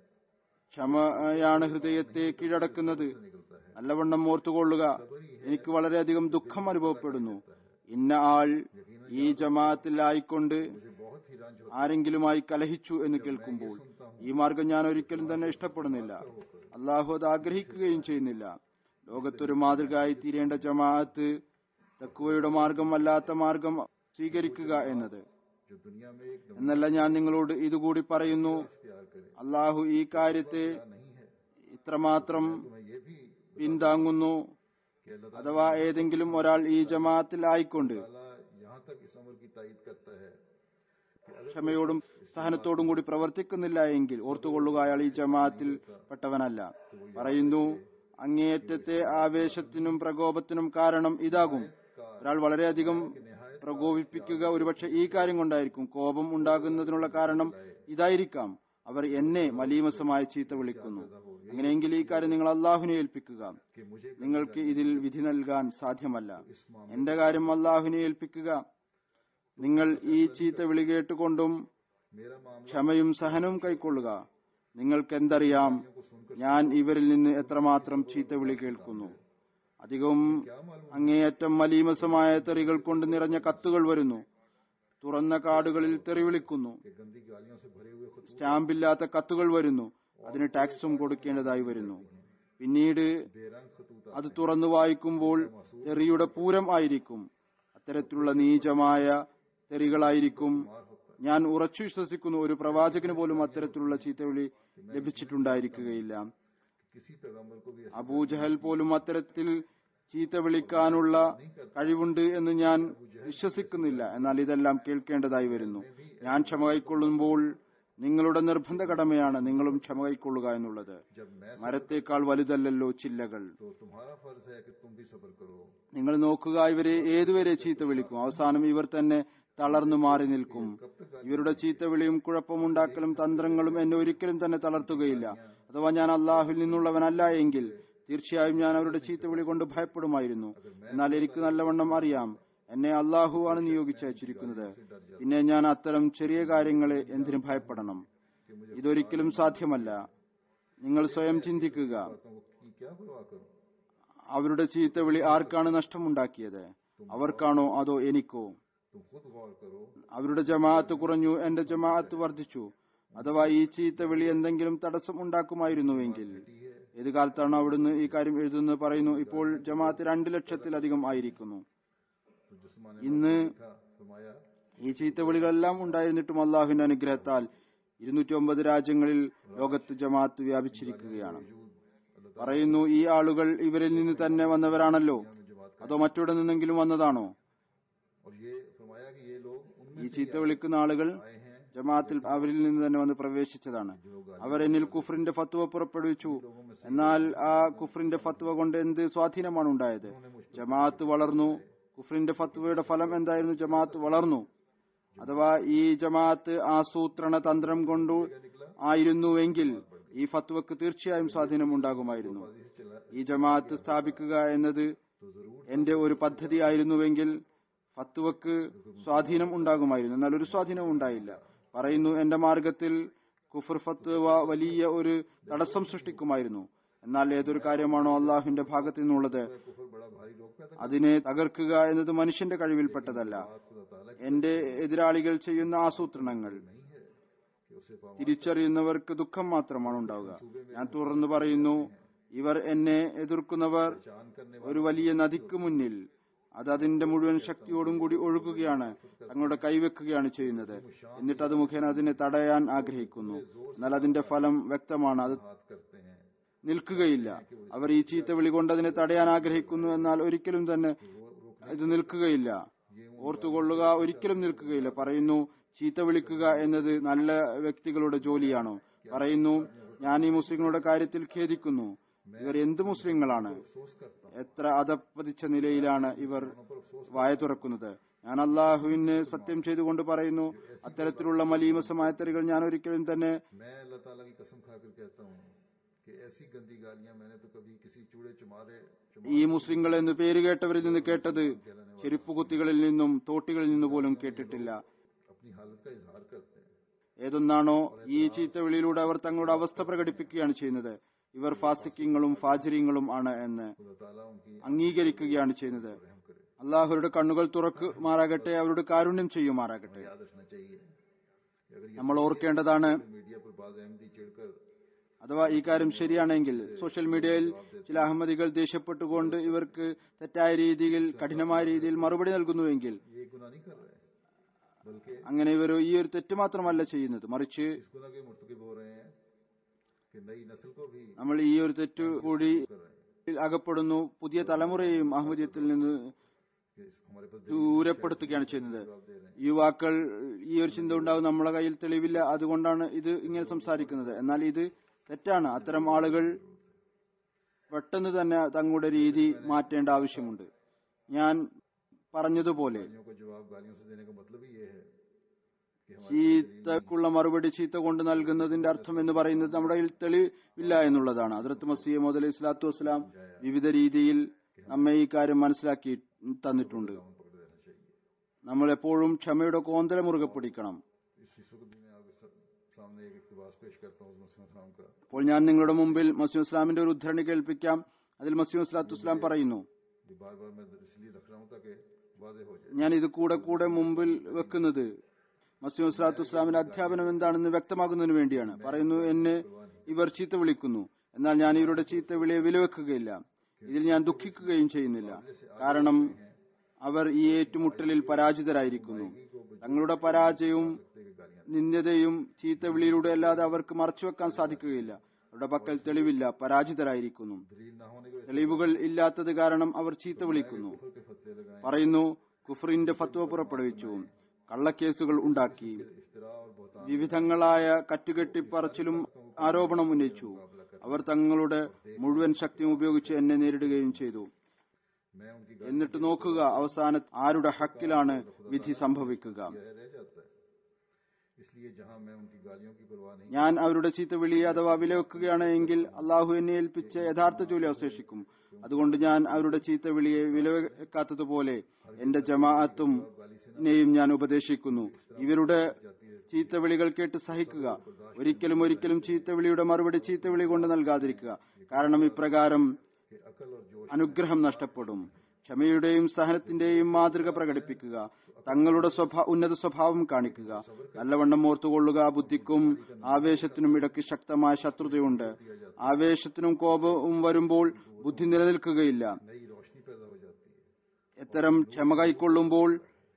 ക്ഷമയാണ് ഹൃദയത്തെ കീഴടക്കുന്നത് निकलता है നല്ലവണ്ണം ഓർത്തുകൊള്ളുക എനിക്ക് വളരെയധികം ദുഃഖം അനുഭവപ്പെടുന്നു ഇന്ന ആൾ ഈ ജമാഅത്തിലായിക്കൊണ്ട് मुझे बहुत ही रंज होता ആരെങ്കിലുമായി കലഹിച്ചു എന്ന് കേൾക്കുമ്പോൾ ഈ മാർഗം ഞാൻ ഒരിക്കലും തന്നെ ഇഷ്ടപ്പെടുന്നില്ല അള്ളാഹു അത് ആഗ്രഹിക്കുകയും ചെയ്യുന്നില്ല ലോകത്തൊരു മാതൃകയായി തീരേണ്ട ജമാഅത്ത് തക്കുവയുടെ മാർഗം അല്ലാത്ത മാർഗം സ്വീകരിക്കുക എന്നത് जो दुनिया में एक എന്നല്ല ഞാൻ നിങ്ങളോട് ഇതുകൂടി പറയുന്നു इख्तियार करे അള്ളാഹു ഈ കാര്യത്തെ नहीं है ഇത്രമാത്രം मैं ये भी പിന്താങ്ങുന്നു कि अल्लाह അഥവാ ഏതെങ്കിലും ഒരാൾ ഈ ജമാഅത്തിലായിക്കൊണ്ട് ताला यहाँ तक इस अमर की तायद करता है कि अगर ക്ഷമയോടും സഹനത്തോടും കൂടി പ്രവർത്തിക്കുന്നില്ല എങ്കിൽ ഓർത്തുകൊള്ളുക അയാൾ ഈ ജമാഅത്തിൽ പെട്ടവനല്ല പറയുന്നു അങ്ങേയറ്റത്തെ ആവേശത്തിനും പ്രകോപത്തിനും കാരണം ഇതാകും ഒരാൾ വളരെയധികം പ്രകോപിപ്പിക്കുക ഒരുപക്ഷെ ഈ കാര്യം കൊണ്ടായിരിക്കും കോപം ഉണ്ടാകുന്നതിനുള്ള കാരണം ഇതായിരിക്കാം അവർ എന്നെ മലീമസമായി ചീത്ത വിളിക്കുന്നു അങ്ങനെയെങ്കിൽ ഈ കാര്യം നിങ്ങൾ അള്ളാഹുവിനെ ഏൽപ്പിക്കുക कि मुझे നിങ്ങൾക്ക് ഇതിൽ വിധി നൽകാൻ സാധ്യമല്ല എന്റെ കാര്യം അള്ളാഹുവിനെ ഏൽപ്പിക്കുക നിങ്ങൾ ഈ ചീത്ത വിളി കേട്ടുകൊണ്ടും मेरा मामला ക്ഷമയും സഹനവും കൈക്കൊള്ളുക നിങ്ങൾക്കെന്തറിയാം ഞാൻ ഇവരിൽ നിന്ന് എത്രമാത്രം ചീത്ത വിളി കേൾക്കുന്നു അധികവും അങ്ങേയറ്റം മലീമസമായ തെറികൾ കൊണ്ട് നിറഞ്ഞ കത്തുകൾ വരുന്നു തുറന്ന കാടുകളിൽ തെറി വിളിക്കുന്നു कि गंदी गालियों से भरे हुए खुद സ്റ്റാമ്പില്ലാത്ത കത്തുകൾ വരുന്നു അതിന് ടാക്സും കൊടുക്കേണ്ടതായി വരുന്നു പിന്നീട് बेरंग खतूत അത് തുറന്നു വായിക്കുമ്പോൾ തെറിയുടെ പൂരം ആയിരിക്കും അത്തരത്തിലുള്ള നീചമായ തെറികളായിരിക്കും ഞാൻ ഉറച്ചു വിശ്വസിക്കുന്നു ഒരു പ്രവാചകന് പോലും അത്തരത്തിലുള്ള ചീത്തവിളി ലഭിച്ചിട്ടുണ്ടായിരിക്കുകയില്ല किसी पैगंबर को भी ऐसा അബൂജഹൽ പോലും അത്തരത്തിൽ ചീത്ത വിളിക്കാനുള്ള കഴിവുണ്ട് എന്ന് ഞാൻ വിശ്വസിക്കുന്നില്ല എന്നാൽ ഇതെല്ലാം കേൾക്കേണ്ടതായി വരുന്നു ഞാൻ ക്ഷമ കൈക്കൊള്ളുമ്പോൾ നിങ്ങളുടെ നിർബന്ധ കടമയാണ് നിങ്ങളും ക്ഷമ കൈക്കൊള്ളുക എന്നുള്ളത് जब मैं മരത്തേക്കാൾ വലുതല്ലല്ലോ ചില്ലകൾ तो तुम्हारा फर्ज है कि तुम भी सब्र करो നിങ്ങൾ നോക്കുക ഇവരെ ഏതുവരെ ചീത്ത വിളിക്കും അവസാനം ഇവർ തന്നെ തളർന്നു മാറി നിൽക്കും ഇവരുടെ ചീത്തവിളിയും കുഴപ്പമുണ്ടാക്കലും തന്ത്രങ്ങളും എന്നെ ഒരിക്കലും തന്നെ തളർത്തുകയില്ല അഥവാ ഞാൻ അള്ളാഹുവിൽ നിന്നുള്ളവനല്ല എങ്കിൽ തീർച്ചയായും ഞാൻ അവരുടെ ചീത്തവിളി കൊണ്ട് ഭയപ്പെടുമായിരുന്നു എന്നാൽ എനിക്ക് നല്ലവണ്ണം അറിയാം എന്നെ അള്ളാഹു ആണ് നിയോഗിച്ചയച്ചിരിക്കുന്നത് പിന്നെ ഞാൻ അത്തരം ചെറിയ കാര്യങ്ങളെ എന്തിനു ഭയപ്പെടണം ഇതൊരിക്കലും സാധ്യമല്ല നിങ്ങൾ സ്വയം ചിന്തിക്കുക बातों को की क्या परवाह करूं അവരുടെ ചീത്തവിളി ആർക്കാണ് നഷ്ടമുണ്ടാക്കിയത് അവർക്കാണോ അതോ എനിക്കോ तुम खुद गौर करो അവരുടെ ജമാഅത്ത് കുറഞ്ഞു എന്റെ ജമാഅത്ത് വർദ്ധിച്ചു അഥവാ ഈ ചീത്തവിളി എന്തെങ്കിലും തടസ്സം ഉണ്ടാക്കുമായിരുന്നുവെങ്കിൽ ഏത് കാലത്താണ് അവിടുന്ന് ഈ കാര്യം എഴുതുന്നത് പറയുന്നു ഇപ്പോൾ ജമാഅത്ത് രണ്ട് ലക്ഷത്തിലധികം ആയിരിക്കുന്നു तो जिसमाने ഇന്ന് था फरमाया ഈ ചീത്തവിളികളെല്ലാം ഉണ്ടായിരുന്നിട്ടും അള്ളാഹുവിന്റെ അനുഗ്രഹത്താൽ ഇരുന്നൂറ്റി ഒമ്പത് രാജ്യങ്ങളിൽ ലോകത്ത് ജമാഅത്ത് വ്യാപിച്ചിരിക്കുകയാണ് പറയുന്നു ഈ ആളുകൾ ഇവരിൽ നിന്ന് തന്നെ വന്നവരാണല്ലോ അതോ മറ്റെവിടെ നിന്നെങ്കിലും വന്നതാണോ और ये फरमाया कि ये लोग उनमें ഈ ചീത്ത വിളിക്കുന്ന ആളുകൾ आए हैं ജമാഅത്തിൽ അവരിൽ നിന്ന് തന്നെ വന്ന് പ്രവേശിച്ചതാണ് അവർ എന്നിൽ കുഫറിന്റെ ഫത്വ പുറപ്പെടുവിച്ചു എന്നാൽ ആ കുഫറിന്റെ ഫത്വ കൊണ്ട് എന്ത് സ്വാധീനമാണ് ഉണ്ടായത് ജമാഅത്ത് വളർന്നു കുഫറിന്റെ ഫത്വയുടെ ഫലം എന്തായിരുന്നു ജമാഅത്ത് വളർന്നു അഥവാ ഈ ജമാഅത്ത് ആസൂത്രണ തന്ത്രം കൊണ്ടു ആയിരുന്നുവെങ്കിൽ ഈ ഫത്വക്ക് തീർച്ചയായും സ്വാധീനം ഉണ്ടാകുമായിരുന്നു ഈ ജമാഅത്ത് സ്ഥാപിക്കുക എന്നത് എന്റെ ഒരു പദ്ധതി ആയിരുന്നുവെങ്കിൽ ഫത്വക്ക് സ്വാധീനം ഉണ്ടാകുമായിരുന്നു എന്നാൽ ഒരു സ്വാധീനവും ഉണ്ടായില്ല പറയുന്നു എന്റെ മാർഗത്തിൽ കുഫർ ഫത്വ വലിയ ഒരു തടസ്സം സൃഷ്ടിക്കുമായിരുന്നു എന്നാൽ ഏതൊരു കാര്യമാണോ അള്ളാഹുവിന്റെ ഭാഗത്തു നിന്നുള്ളത് कुफर बड़ा भारी रोग पैदा അതിനെ തകർക്കുക എന്നത് മനുഷ്യന്റെ കഴിവിൽപ്പെട്ടതല്ല खुदा ताला എന്റെ എതിരാളികൾ ചെയ്യുന്ന ആസൂത്രണങ്ങൾ नहीं है कि उसे पाओ തിരിച്ചറിയുന്നവർക്ക് ദുഃഖം മാത്രമാണ് ഉണ്ടാവുക ഞാൻ തുറന്നു പറയുന്നു ഇവർ എന്നെ എതിർക്കുന്നവർ पहचान करने ഒരു വലിയ നദിക്ക് മുന്നിൽ അത് അതിന്റെ മുഴുവൻ ശക്തിയോടും കൂടി ഒഴുകുകയാണ് തങ്ങളുടെ കൈവെക്കുകയാണ് ചെയ്യുന്നത് എന്നിട്ട് അത് മുഖേന അതിനെ തടയാൻ ആഗ്രഹിക്കുന്നു എന്നാൽ അതിന്റെ ഫലം വ്യക്തമാണ് അത് हाथ करते हैं നിൽക്കുകയില്ല അവർ ഈ ചീത്ത വിളി കൊണ്ട് അതിനെ തടയാൻ ആഗ്രഹിക്കുന്നു എന്നാൽ ഒരിക്കലും തന്നെ ഇത് നിൽക്കുകയില്ല ഓർത്തുകൊള്ളുക ഒരിക്കലും നിൽക്കുകയില്ല പറയുന്നു ചീത്ത വിളിക്കുക എന്നത് നല്ല വ്യക്തികളുടെ ജോലിയാണോ പറയുന്നു ഞാൻ ഈ മുസ്ലിങ്ങളുടെ കാര്യത്തിൽ ഖേദിക്കുന്നു ഇവർ എന്ത് മുസ്ലിങ്ങളാണ് अफसोस करता हूँ എത്ര അധപ്പതിച്ച നിലയിലാണ് ഇവർ വായ തുറക്കുന്നത് ഞാൻ അള്ളാഹുവിന് സത്യം ചെയ്തുകൊണ്ട് പറയുന്നു അത്തരത്തിലുള്ള മലീമസമായ തെറികൾ ഞാൻ ഒരിക്കലും തന്നെ मैं अल्लाह ताला की कसम खाकर कहता हूँ कि ऐसी गंदी गालियां मैंने तो कभी किसी चूड़े चुमारे चुमा ഈ മുസ്ലിങ്ങൾ എന്ന് പേര് കേട്ടവരിൽ നിന്ന് കേട്ടത് ചെരുപ്പുകുത്തികളിൽ നിന്നും തോട്ടികളിൽ നിന്ന് പോലും കേട്ടിട്ടില്ല अपनी हालत का इजहार करते हैं ഏതൊന്നാണോ ഈ ചീത്തവിളിയിലൂടെ അവർ തങ്ങളുടെ അവസ്ഥ പ്രകടിപ്പിക്കുകയാണ് ചെയ്യുന്നത് ഇവർ ഫാസിക്കിങ്ങളും ഫാജിരിങ്ങളും ആണ് എന്ന് खुदा ताला उनकी അംഗീകരിക്കുകയാണ് ചെയ്യുന്നത് रहम करे അള്ളാഹുരുടെ കണ്ണുകൾ തുറക്കുമാറാകട്ടെ അവരുടെ കാരുണ്യം ചെയ്യുമാറാകട്ടെ याद रखना चाहिए कि अगर ये നമ്മൾ ഓർക്കേണ്ടതാണ് मीडिया पर बाज अहमदी चिढ़कर അഥവാ ഈ കാര്യം ശരിയാണെങ്കിൽ സോഷ്യൽ മീഡിയയിൽ ചില അഹമ്മദികൾ ദേഷ്യപ്പെട്ടുകൊണ്ട് ഇവർക്ക് തെറ്റായ രീതിയിൽ കഠിനമായ രീതിയിൽ മറുപടി നൽകുന്നുവെങ്കിൽ ये गुनाह नहीं कर रहे बल्कि അങ്ങനെ ഇവർ ഈ ഒരു തെറ്റ് മാത്രമല്ല ചെയ്യുന്നത് മറിച്ച് इस गुनाह के मुर्तकब हो रहे हैं कि नई नस्ल को भी നമ്മൾ ഈ ഒരു തെറ്റ് കൂടി कर रहे हैं അകപ്പെടുന്നു പുതിയ തലമുറയെയും അഹമ്മദിയത്തിൽ നിന്ന് कि इस- हमारे पास ദൂരപ്പെടുത്തുകയാണ് ചെയ്യുന്നത് യുവാക്കൾ ഈ ഒരു ചിന്ത ഉണ്ടാവും നമ്മളെ കയ്യിൽ തെളിവില്ല അതുകൊണ്ടാണ് ഇത് ഇങ്ങനെ സംസാരിക്കുന്നത് എന്നാൽ ഇത് തെറ്റാണ് അത്തരം ആളുകൾ പെട്ടെന്ന് തന്നെ തങ്ങളുടെ രീതി മാറ്റേണ്ട ആവശ്യമുണ്ട് ഞാൻ പറഞ്ഞതുപോലെ गालियों का जवाब गालियों से देने का मतलब ही ये है कि हमारे ചീത്തക്കുള്ള മറുപടി ചീത്ത കൊണ്ട് നൽകുന്നതിന്റെ അർത്ഥം എന്ന് പറയുന്നത് നമ്മുടെ കയ്യിൽ തെളിവില്ല എന്നുള്ളതാണ് അതിർത്ത് മസീഹ് മുതൽ ഇസ്ലാത്തു വസ്സലാം വിവിധ രീതിയിൽ നമ്മെ ഈ കാര്യം മനസ്സിലാക്കി തന്നിട്ടുണ്ട് दामन पकड़े रहना चाहिए നമ്മൾ എപ്പോഴും ക്ഷമയുടെ കോന്തല മുറുകെ പിടിക്കണം इस वक्त भी मैं आपके सा- सामने एक इकतबास पेश करता हूँ मसीम इस्लाम का അപ്പോൾ ഞാൻ നിങ്ങളുടെ മുമ്പിൽ മസീം ഇസ്ലാമിന്റെ ഒരു ഉദ്ധരണി കേൾപ്പിക്കാം അതിൽ മസീം ഇസ്ലാത്തു ഇസ്ലാം പറയുന്നു ये बार बार मैं इसलिए रख रहा हूँ ताकि वादे हो जाए ഞാൻ ഇത് കൂടെ കൂടെ മുമ്പിൽ വെക്കുന്നത് മസീം ഇസ്ലാത്തു ഇസ്ലാമിന്റെ അധ്യാപനം എന്താണെന്ന് വ്യക്തമാക്കുന്നതിന് വേണ്ടിയാണ് പറയുന്നു എന്നെ ഇവർ ചീത്ത വിളിക്കുന്നു എന്നാൽ ഞാൻ ഇവരുടെ ചീത്ത വിളിയെ വിലവെക്കുകയില്ല ഇതിൽ ഞാൻ ദുഃഖിക്കുകയും ചെയ്യുന്നില്ല കാരണം അവർ ഈ ഏറ്റുമുട്ടലിൽ പരാജിതരായിരിക്കുന്നു തങ്ങളുടെ പരാജയവും कि गालियां നിന്ദതയും ചീത്തവിളിയിലൂടെ അല്ലാതെ അവർക്ക് മറച്ചുവെക്കാൻ സാധിക്കുകയില്ല അവരുടെ പക്കൽ തെളിവില്ല പരാജിതരായിരിക്കുന്നു दलील ना होने की वजह തെളിവുകൾ ഇല്ലാത്തത് കാരണം അവർ ചീത്ത വിളിക്കുന്നു से के फतवे लगाए പറയുന്നു കുഫറിന്റെ ഫത്വ പുറപ്പെടുവിച്ചു കള്ളക്കേസുകൾ ഉണ്ടാക്കി इफ्तरा और बहुत വിവിധങ്ങളായ കറ്റുകെട്ടിപ്പറച്ചിലും ആരോപണം ഉന്നയിച്ചു അവർ തങ്ങളുടെ മുഴുവൻ ശക്തിയും ഉപയോഗിച്ച് എന്നെ നേരിടുകയും ചെയ്തു मैं उनकी എന്നിട്ട് നോക്കുക അവസാന ആരുടെ ഹക്കിലാണ് വിധി സംഭവിക്കുക गालियां रह जाता है इसलिए जहाँ मैं उनकी गालियों की परवाह नहीं ഞാൻ അവരുടെ ചീത്ത വിളി അഥവാ വിലവെക്കുകയാണ് എങ്കിൽ അള്ളാഹു എന്നെ ഏൽപ്പിച്ച യഥാർത്ഥ ജോലി അവശേഷിക്കും അതുകൊണ്ട് ഞാൻ അവരുടെ ചീത്ത വിളിയെ വിലവെക്കാത്തതുപോലെ എന്റെ ജമാഅത്തും നെയും ഞാൻ ഉപദേശിക്കുന്നു ഇവരുടെ ചീത്ത വിളികൾ കേട്ട് സഹിക്കുക ഒരിക്കലും ഒരിക്കലും ചീത്ത വിളിയുടെ മറുപടി ചീത്ത വിളി കൊണ്ട് നൽകാതിരിക്കുക കാരണം ഇപ്രകാരം कि अकल और जोश അനുഗ്രഹം നഷ്ടപ്പെടും ക്ഷമയുടെയും സഹനത്തിന്റെയും മാതൃക പ്രകടിപ്പിക്കുക തങ്ങളുടെ സ്വഭാ ഉന്നത സ്വഭാവം കാണിക്കുക നല്ലവണ്ണം ഓർത്തുകൊള്ളുക ബുദ്ധിക്കും ആവേശത്തിനും ഇടയ്ക്ക് ശക്തമായ ശത്രുതയുണ്ട് ആവേശത്തിനും കോപവും വരുമ്പോൾ ബുദ്ധി നിലനിൽക്കുകയില്ല नई रोशनी पैदा हो जाती है എത്തരം ക്ഷമ കൈക്കൊള്ളുമ്പോൾ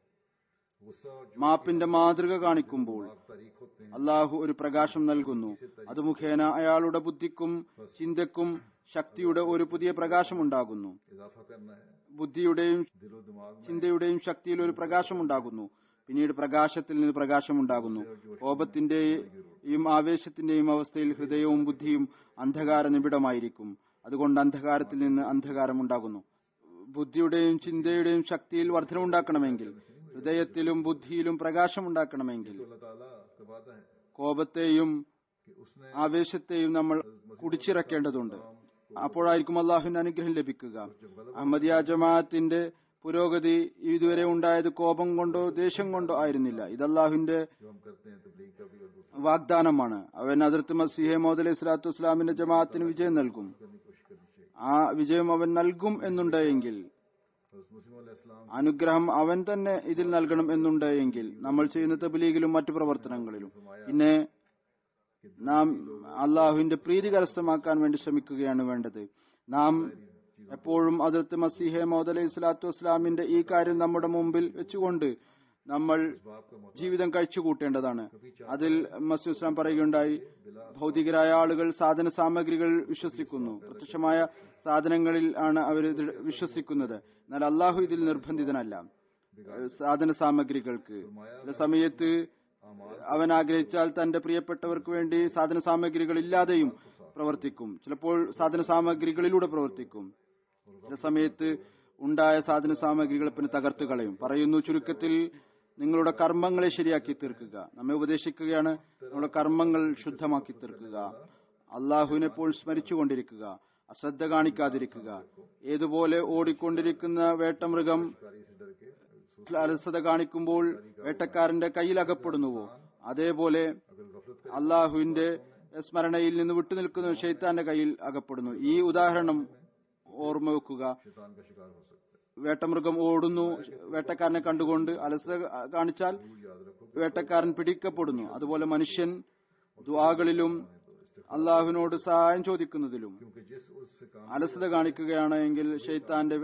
गुस्सा और जो മാപ്പിന്റെ മാതൃക കാണിക്കുമ്പോൾ तारीख होते हैं അള്ളാഹു ഒരു പ്രകാശം നൽകുന്നു അത് മുഖേന അയാളുടെ ബുദ്ധിക്കും ചിന്തക്കും ശക്തിയുടെ ഒരു പുതിയ പ്രകാശം ഉണ്ടാകുന്നു इजाफा करना है ബുദ്ധിയുടെയും दिलो दिमाग में ചിന്തയുടെയും ശക്തിയിൽ ഒരു പ്രകാശം ഉണ്ടാകുന്നു പിന്നീട് പ്രകാശത്തിൽ നിന്ന് പ്രകാശമുണ്ടാകുന്നു കോപത്തിന്റെയും ആവേശത്തിന്റെയും അവസ്ഥയിൽ ഹൃദയവും ബുദ്ധിയും അന്ധകാര നിബിഡമായിരിക്കും അതുകൊണ്ട് അന്ധകാരത്തിൽ നിന്ന് അന്ധകാരം ഉണ്ടാകുന്നു ബുദ്ധിയുടെയും ചിന്തയുടെയും ശക്തിയിൽ വർധനമുണ്ടാക്കണമെങ്കിൽ ഹൃദയത്തിലും ബുദ്ധിയിലും പ്രകാശമുണ്ടാക്കണമെങ്കിൽ अल्लाह ताला का वादा है കോപത്തെയും कि उसने ആവേശത്തെയും നമ്മൾ കുടിച്ചിറക്കേണ്ടതുണ്ട് അപ്പോഴായിരിക്കും അള്ളാഹുവിന്റെ അനുഗ്രഹം ലഭിക്കുക അഹമ്മദിയ ജമാഅത്തിന്റെ പുരോഗതി ഇതുവരെ ഉണ്ടായത് കോപം കൊണ്ടോ ദേഷ്യം കൊണ്ടോ ആയിരുന്നില്ല ഇത് അള്ളാഹുവിന്റെ जो हम करते हैं तबलीग का भी और दूसरा വാഗ്ദാനമാണ് അവൻ അതിർത്ത് മസീഹെ മോദ് അലൈഹി സ്വലാത്തു വസ്സലാമിന്റെ ജമാഅത്തിന് വിജയം നൽകും करने की कोशिश करनी चाहिए ആ വിജയം അവൻ നൽകും എന്നുണ്ടെങ്കിൽ हज़रत मुस्लिम अलैहिस्सलाम അനുഗ്രഹം അവൻ തന്നെ ഇതിൽ നൽകണം എന്നുണ്ടെങ്കിൽ നമ്മൾ ചെയ്യുന്ന തബ്ലീഗിലും മറ്റു പ്രവർത്തനങ്ങളിലും പിന്നെ നാം അള്ളാഹുവിന്റെ പ്രീതി കരസ്ഥമാക്കാൻ വേണ്ടി ശ്രമിക്കുകയാണ് വേണ്ടത് നാം എപ്പോഴും അതിർത്ത് മസീഹെ മോദ് അലൈഹി സ്വലാത്തു വസ്സലാമിന്റെ ഈ കാര്യം നമ്മുടെ മുമ്പിൽ വെച്ചുകൊണ്ട് നമ്മൾ बाप का मोहताज ജീവിതം കഴിച്ചു കൂട്ടേണ്ടതാണ് അതിൽ മസീദ് ഇസ്ലാം പറയുകയുണ്ടായി ഭൗതികരായ ആളുകൾ സാധന സാമഗ്രികൾ വിശ്വസിക്കുന്നു പ്രത്യക്ഷമായ സാധനങ്ങളിൽ ആണ് അവർ വിശ്വസിക്കുന്നത് എന്നാൽ അള്ളാഹു ഇതിൽ നിർബന്ധിതനല്ല സാധന സാമഗ്രികൾക്ക് ചില സമയത്ത് അവൻ ആഗ്രഹിച്ചാൽ തന്റെ പ്രിയപ്പെട്ടവർക്ക് വേണ്ടി സാധന സാമഗ്രികൾ ഇല്ലാതെയും പ്രവർത്തിക്കും ചിലപ്പോൾ സാധന സാമഗ്രികളിലൂടെ പ്രവർത്തിക്കും ചില സമയത്ത് ഉണ്ടായ സാധന സാമഗ്രികളെ പിന്നെ തകർത്തു കളയും പറയുന്നു ചുരുക്കത്തിൽ നിങ്ങളുടെ കർമ്മങ്ങളെ ശരിയാക്കി തീർക്കുക നമ്മെ ഉപദേശിക്കുകയാണ് നിങ്ങളുടെ കർമ്മങ്ങൾ ശുദ്ധമാക്കി തീർക്കുക അള്ളാഹുവിനെ എപ്പോൾ സ്മരിച്ചുകൊണ്ടിരിക്കുക അശ്രദ്ധ കാണിക്കാതിരിക്കുക ഏതുപോലെ ഓടിക്കൊണ്ടിരിക്കുന്ന വേട്ടമൃഗം कारी से डर के അലസത കാണിക്കുമ്പോൾ വേട്ടക്കാരന്റെ കയ്യിൽ അകപ്പെടുന്നുവോ അതേപോലെ अगर गफलत അള്ളാഹുവിന്റെ സ്മരണയിൽ നിന്ന് വിട്ടുനിൽക്കുന്ന ഷെയ്ത്താന്റെ കയ്യിൽ അകപ്പെടുന്നു ഈ ഉദാഹരണം ഓർമ്മ വെക്കുക शैतान का शिकार हो सकता है വേട്ടമൃഗം ഓടുന്നു വേട്ടക്കാരനെ കണ്ടുകൊണ്ട് അലസത കാണിച്ചാൽ याद रखो വേട്ടക്കാരൻ പിടിക്കപ്പെടുന്നു അതുപോലെ മനുഷ്യൻ ദ്വാകളിലും അള്ളാഹുവിനോട് സഹായം ചോദിക്കുന്നതിലും क्योंकि जिस उससे काम അലസത കാണിക്കുകയാണ് എങ്കിൽ ഷെയ്ത്താന്റെ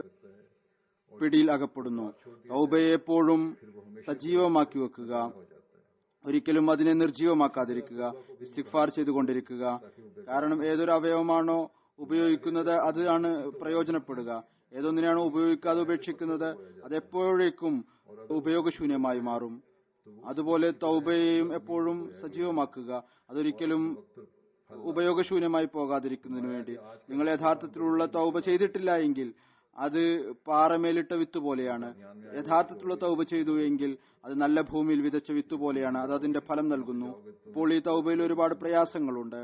പിടിയിൽ അകപ്പെടുന്നു തൗബയെ എപ്പോഴും സജീവമാക്കി വെക്കുക हो जाता है ഒരിക്കലും അതിനെ നിർജീവമാക്കാതിരിക്കുക ഇസ്തിഗ്ഫാർ ചെയ്തുകൊണ്ടിരിക്കുക കാരണം ഏതൊരു അവയവമാണോ ഉപയോഗിക്കുന്നത് അതാണ് പ്രയോജനപ്പെടുക ഏതൊന്നിനാണോ ഉപയോഗിക്കാതെ ഉപേക്ഷിക്കുന്നത് അതെപ്പോഴേക്കും ഉപയോഗശൂന്യമായി മാറും അതുപോലെ തൗബയെയും എപ്പോഴും സജീവമാക്കുക അതൊരിക്കലും ഉപയോഗശൂന്യമായി പോകാതിരിക്കുന്നതിന് വേണ്ടി നിങ്ങൾ യഥാർത്ഥത്തിലുള്ള തൗബ ചെയ്തിട്ടില്ല എങ്കിൽ അത് പാറമേലിട്ട വിത്ത് പോലെയാണ് യഥാർത്ഥത്തിലുള്ള തൗബ ചെയ്തു എങ്കിൽ അത് നല്ല ഭൂമിയിൽ വിതച്ച വിത്ത് പോലെയാണ് അത് അതിന്റെ ഫലം നൽകുന്നു ഇപ്പോൾ ഈ തൗബയിൽ ഒരുപാട് പ്രയാസങ്ങളുണ്ട്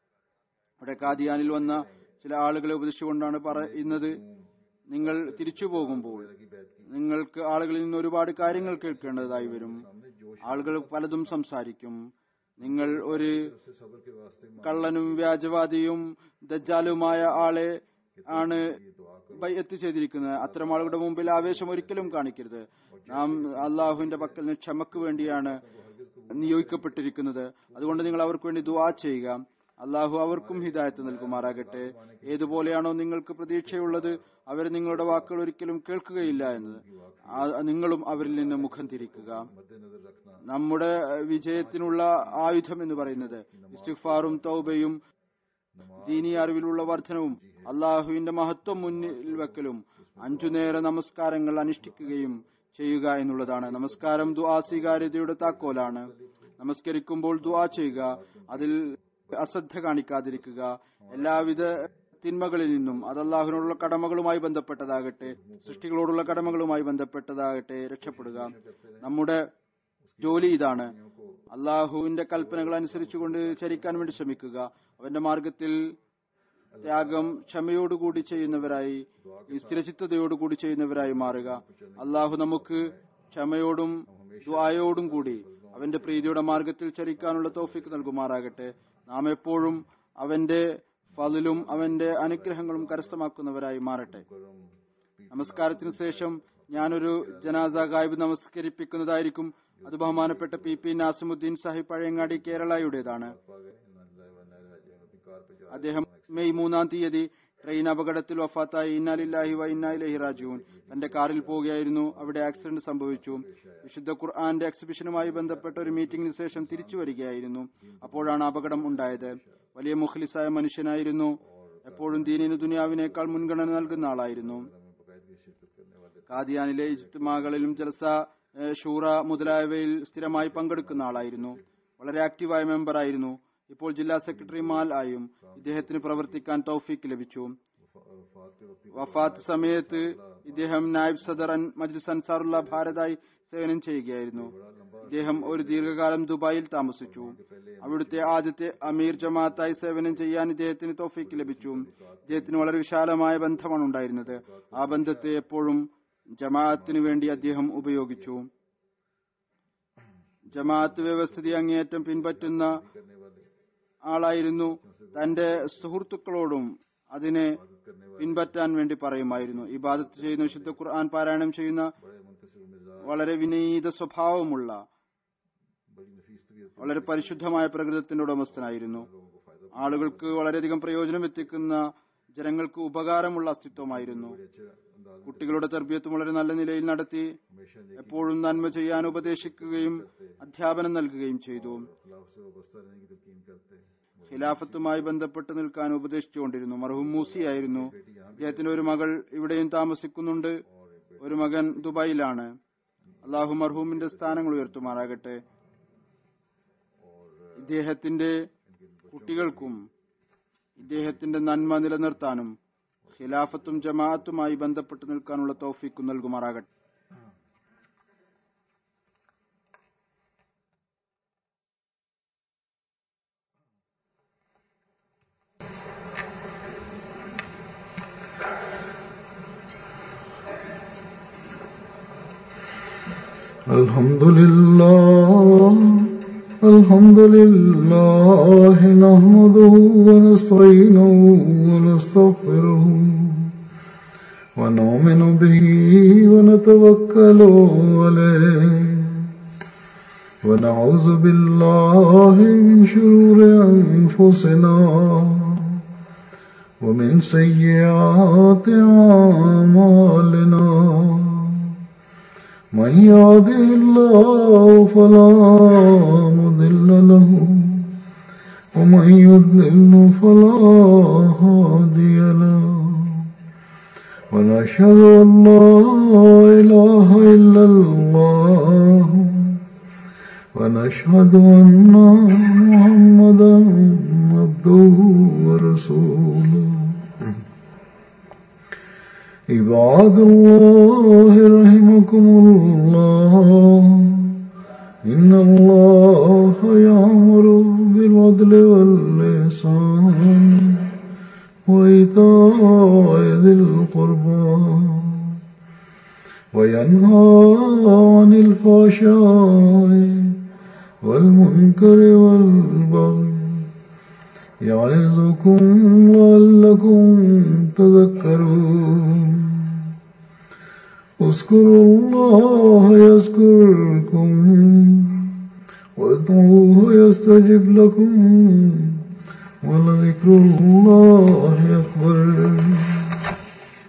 ഇവിടെ കാദിയാനിൽ വന്ന ചില ആളുകളെ ഉപദേശിച്ചുകൊണ്ടാണ് പറയുന്നത് നിങ്ങൾ തിരിച്ചു പോകുമ്പോൾ की बैत की നിങ്ങൾക്ക് ആളുകളിൽ നിന്ന് ഒരുപാട് കാര്യങ്ങൾ കേൾക്കേണ്ടതായി വരും सामने जोश ആളുകൾ പലതും സംസാരിക്കും നിങ്ങൾ ഒരു से सब्र के वास्ते കള്ളനും വ്യാജവാദിയും ദജ്ജാലുമായ ആളെ ആണ് ബയ്യത്ത് ചെയ്തിരിക്കുന്നത് അത്തരം ആളുകളുടെ മുമ്പിൽ ആവേശം ഒരിക്കലും കാണിക്കരുത് നാം അള്ളാഹുവിന്റെ പക്കൽ നിന്ന് ക്ഷമക്ക് വേണ്ടിയാണ് നിയോഗിക്കപ്പെട്ടിരിക്കുന്നത് അതുകൊണ്ട് നിങ്ങൾ അവർക്ക് വേണ്ടി ദുവാ ചെയ്യുക അള്ളാഹു അവർക്കും ഹിദായത്ത് നൽകുമാറാകട്ടെ ഏതുപോലെയാണോ നിങ്ങൾക്ക് പ്രതീക്ഷയുള്ളത് അവർ നിങ്ങളുടെ വാക്കുകൾ ഒരിക്കലും കേൾക്കുകയില്ല എന്നത് ആ- നിങ്ങളും അവരിൽ നിന്ന് മുഖം തിരിക്കുക मद्देनजर रखना നമ്മുടെ വിജയത്തിനുള്ള ആയുധം എന്ന് പറയുന്നത് ഇസ്തിഗ്ഫാറും തൗബയും ദീനി അറിവിലുള്ള വർധനവും അള്ളാഹുവിന്റെ മഹത്വം മുന്നിൽ വെക്കലും അഞ്ചു നേര നമസ്കാരങ്ങൾ അനുഷ്ഠിക്കുകയും ചെയ്യുക എന്നുള്ളതാണ് നമസ്കാരം ദുആ സ്വീകാര്യതയുടെ താക്കോലാണ് നമസ്കരിക്കുമ്പോൾ ദുആ ചെയ്യുക അതിൽ അശ്രദ്ധ കാണിക്കാതിരിക്കുക എല്ലാവിധ തിന്മകളിൽ നിന്നും അത് അള്ളാഹുവിനോടുള്ള കടമകളുമായി ബന്ധപ്പെട്ടതാകട്ടെ സൃഷ്ടികളോടുള്ള കടമകളുമായി ബന്ധപ്പെട്ടതാകട്ടെ രക്ഷപ്പെടുക നമ്മുടെ ജോലി ഇതാണ് അള്ളാഹുവിന്റെ കൽപ്പനകൾ അനുസരിച്ചുകൊണ്ട് ചരിക്കാൻ വേണ്ടി ശ്രമിക്കുക അവന്റെ മാർഗത്തിൽ ത്യാഗം ക്ഷമയോടുകൂടി ചെയ്യുന്നവരായി ഈ സ്ഥിരചിത്തതയോടുകൂടി ചെയ്യുന്നവരായി മാറുക അള്ളാഹു നമുക്ക് ക്ഷമയോടും ദ്വായോടും കൂടി അവന്റെ പ്രീതിയുടെ മാർഗത്തിൽ ചരിക്കാനുള്ള തോഫിക്ക് നൽകുമാറാകട്ടെ നാം എപ്പോഴും അവന്റെ ഫതിലും അവന്റെ അനുഗ്രഹങ്ങളും കരസ്ഥമാക്കുന്നവരായി മാറട്ടെ നമസ്കാരത്തിന് ശേഷം ഞാനൊരു ജനാസ ഗായിബ് നമസ്കരിപ്പിക്കുന്നതായിരിക്കും അത് ബഹുമാനപ്പെട്ട പി പി നാസിമുദ്ദീൻ സാഹിബ് പഴയങ്ങാടി കേരളയുടേതാണ് पा गए इन्ना लिल्लाहि व इन्ना इलैहि राजिऊन अपनी कार पे जा അദ്ദേഹം മെയ് മൂന്നാം തീയതി ട്രെയിൻ അപകടത്തിൽ വഫാത്തായി ഇന്നാലില്ലാഹി വ ഇന്നാ ഇലൈഹി റാജിഊൻ തന്റെ കാറിൽ പോവുകയായിരുന്നു അവിടെ ആക്സിഡന്റ് സംഭവിച്ചു വിശുദ്ധ ഖുർആന്റെ എക്സിബിഷനുമായി ബന്ധപ്പെട്ട ഒരു മീറ്റിംഗിന് ശേഷം തിരിച്ചു വരികയായിരുന്നു അപ്പോഴാണ് അപകടം ഉണ്ടായത് വലിയ മുഖ്ലിസായ മനുഷ്യനായിരുന്നു എപ്പോഴും ദീനിന് ദുനിയാവിനേക്കാൾ മുൻഗണന നൽകുന്ന ആളായിരുന്നു में बाकायदगी से शिरकत करने वाले കാദിയാനിലെ ഇജ്തിമാകളിലും ജലസ ഏഹ്, ഷൂറ മുതലായവയിൽ സ്ഥിരമായി പങ്കെടുക്കുന്ന ആളായിരുന്നു വളരെ ആക്റ്റീവായ മെമ്പറായിരുന്നു ഇപ്പോൾ ജില്ലാ സെക്രട്ടറിമാൽ ആയും ഇദ്ദേഹത്തിന് പ്രവർത്തിക്കാൻ തൗഫീക്ക് ലഭിച്ചു वफात के वक्त വഫാത്ത് സമയത്ത് ഇദ്ദേഹം നായിബ് സദർ അൻ- മജ്ലിസ് അൻസാറുള്ള ഭാരതായി സേവനം ചെയ്യുകയായിരുന്നു ഇദ്ദേഹം ഒരു ദീർഘകാലം ദുബായിൽ താമസിച്ചു അവിടുത്തെ ആദ്യത്തെ അമീർ ജമാഅത്തായി സേവനം ചെയ്യാൻ ഇദ്ദേഹത്തിന് തോഫീക്ക് ലഭിച്ചു ഇദ്ദേഹത്തിന് വളരെ വിശാലമായ ബന്ധമാണ് ഉണ്ടായിരുന്നത് ആ ബന്ധത്തെ എപ്പോഴും ജമാഅത്തിന് വേണ്ടി അദ്ദേഹം ഉപയോഗിച്ചു ജമാഅത്ത് വ്യവസ്ഥിതി അങ്ങേയറ്റം പിൻപറ്റുന്ന करने वाले ആളായിരുന്നു തന്റെ സുഹൃത്തുക്കളോടും അതിനെ പിൻപറ്റാൻ വേണ്ടി പറയുമായിരുന്നു ഇബാദത്ത് ചെയ്യുന്ന വിശുദ്ധ ഖുർആൻ പാരായണം ചെയ്യുന്ന बड़े मुनकसिर मिजाज വളരെ വിനീത സ്വഭാവമുള്ള बड़ी नफीस तबीयत के വളരെ പരിശുദ്ധമായ പ്രകൃതത്തിന്റെ ഉടമസ്ഥനായിരുന്നു लोगों को फायदा ആളുകൾക്ക് വളരെയധികം പ്രയോജനം എത്തിക്കുന്ന ജനങ്ങൾക്ക് ഉപകാരമുള്ള അസ്തിത്വമായിരുന്നു बड़े अच्छे अंदाज में കുട്ടികളുടെ തർബീയത്തും വളരെ നല്ല നിലയിൽ നടത്തി हमेशा नेकी എപ്പോഴും നന്മ ചെയ്യാൻ ഉപദേശിക്കുകയും അധ്യാപനം നൽകുകയും ചെയ്തു खिलाफ से वाबस्ता रहने की तलकीन करते ഖിലാഫത്തുമായി ബന്ധപ്പെട്ട് നിൽക്കാൻ ഉപദേശിച്ചുകൊണ്ടിരുന്നു മർഹൂം മൂസിയായിരുന്നു അദ്ദേഹത്തിന്റെ ഒരു മകൾ ഇവിടെയും താമസിക്കുന്നുണ്ട് ഒരു മകൻ ദുബായിലാണ് അള്ളാഹു മർഹൂമിന്റെ സ്ഥാനങ്ങൾ ഉയർത്തുമാറാകട്ടെ ഇദ്ദേഹത്തിന്റെ കുട്ടികൾക്കും ഇദ്ദേഹത്തിന്റെ നന്മ നിലനിർത്താനും ഖിലാഫത്തും ജമാഅത്തുമായി ബന്ധപ്പെട്ട് നിൽക്കാനുള്ള തൗഫീക്കും നൽകുമാറാകട്ടെ الحمد لله الحمد لله نحمده ونستعينه ونستغفره ونؤمن به ونتوكل عليه ونعوذ بالله من شرور أنفسنا ومن سيئات أعمالنا من يهده الله فلا مضل له ومن يضلل فلا هادي له ونشهد أن لا إله إلا الله ونشهد أن محمدا عبده ورسوله عباد الله رحمكم الله إن الله يأمر بالعدل واللسان وإيتاء ذي القربى وينهى عن الفحشاء والمنكر والبغي يعظكم لعلكم تذكرون اذكروا الله يذكركم وادعوه يستجب لكم ولذكر الله أكبر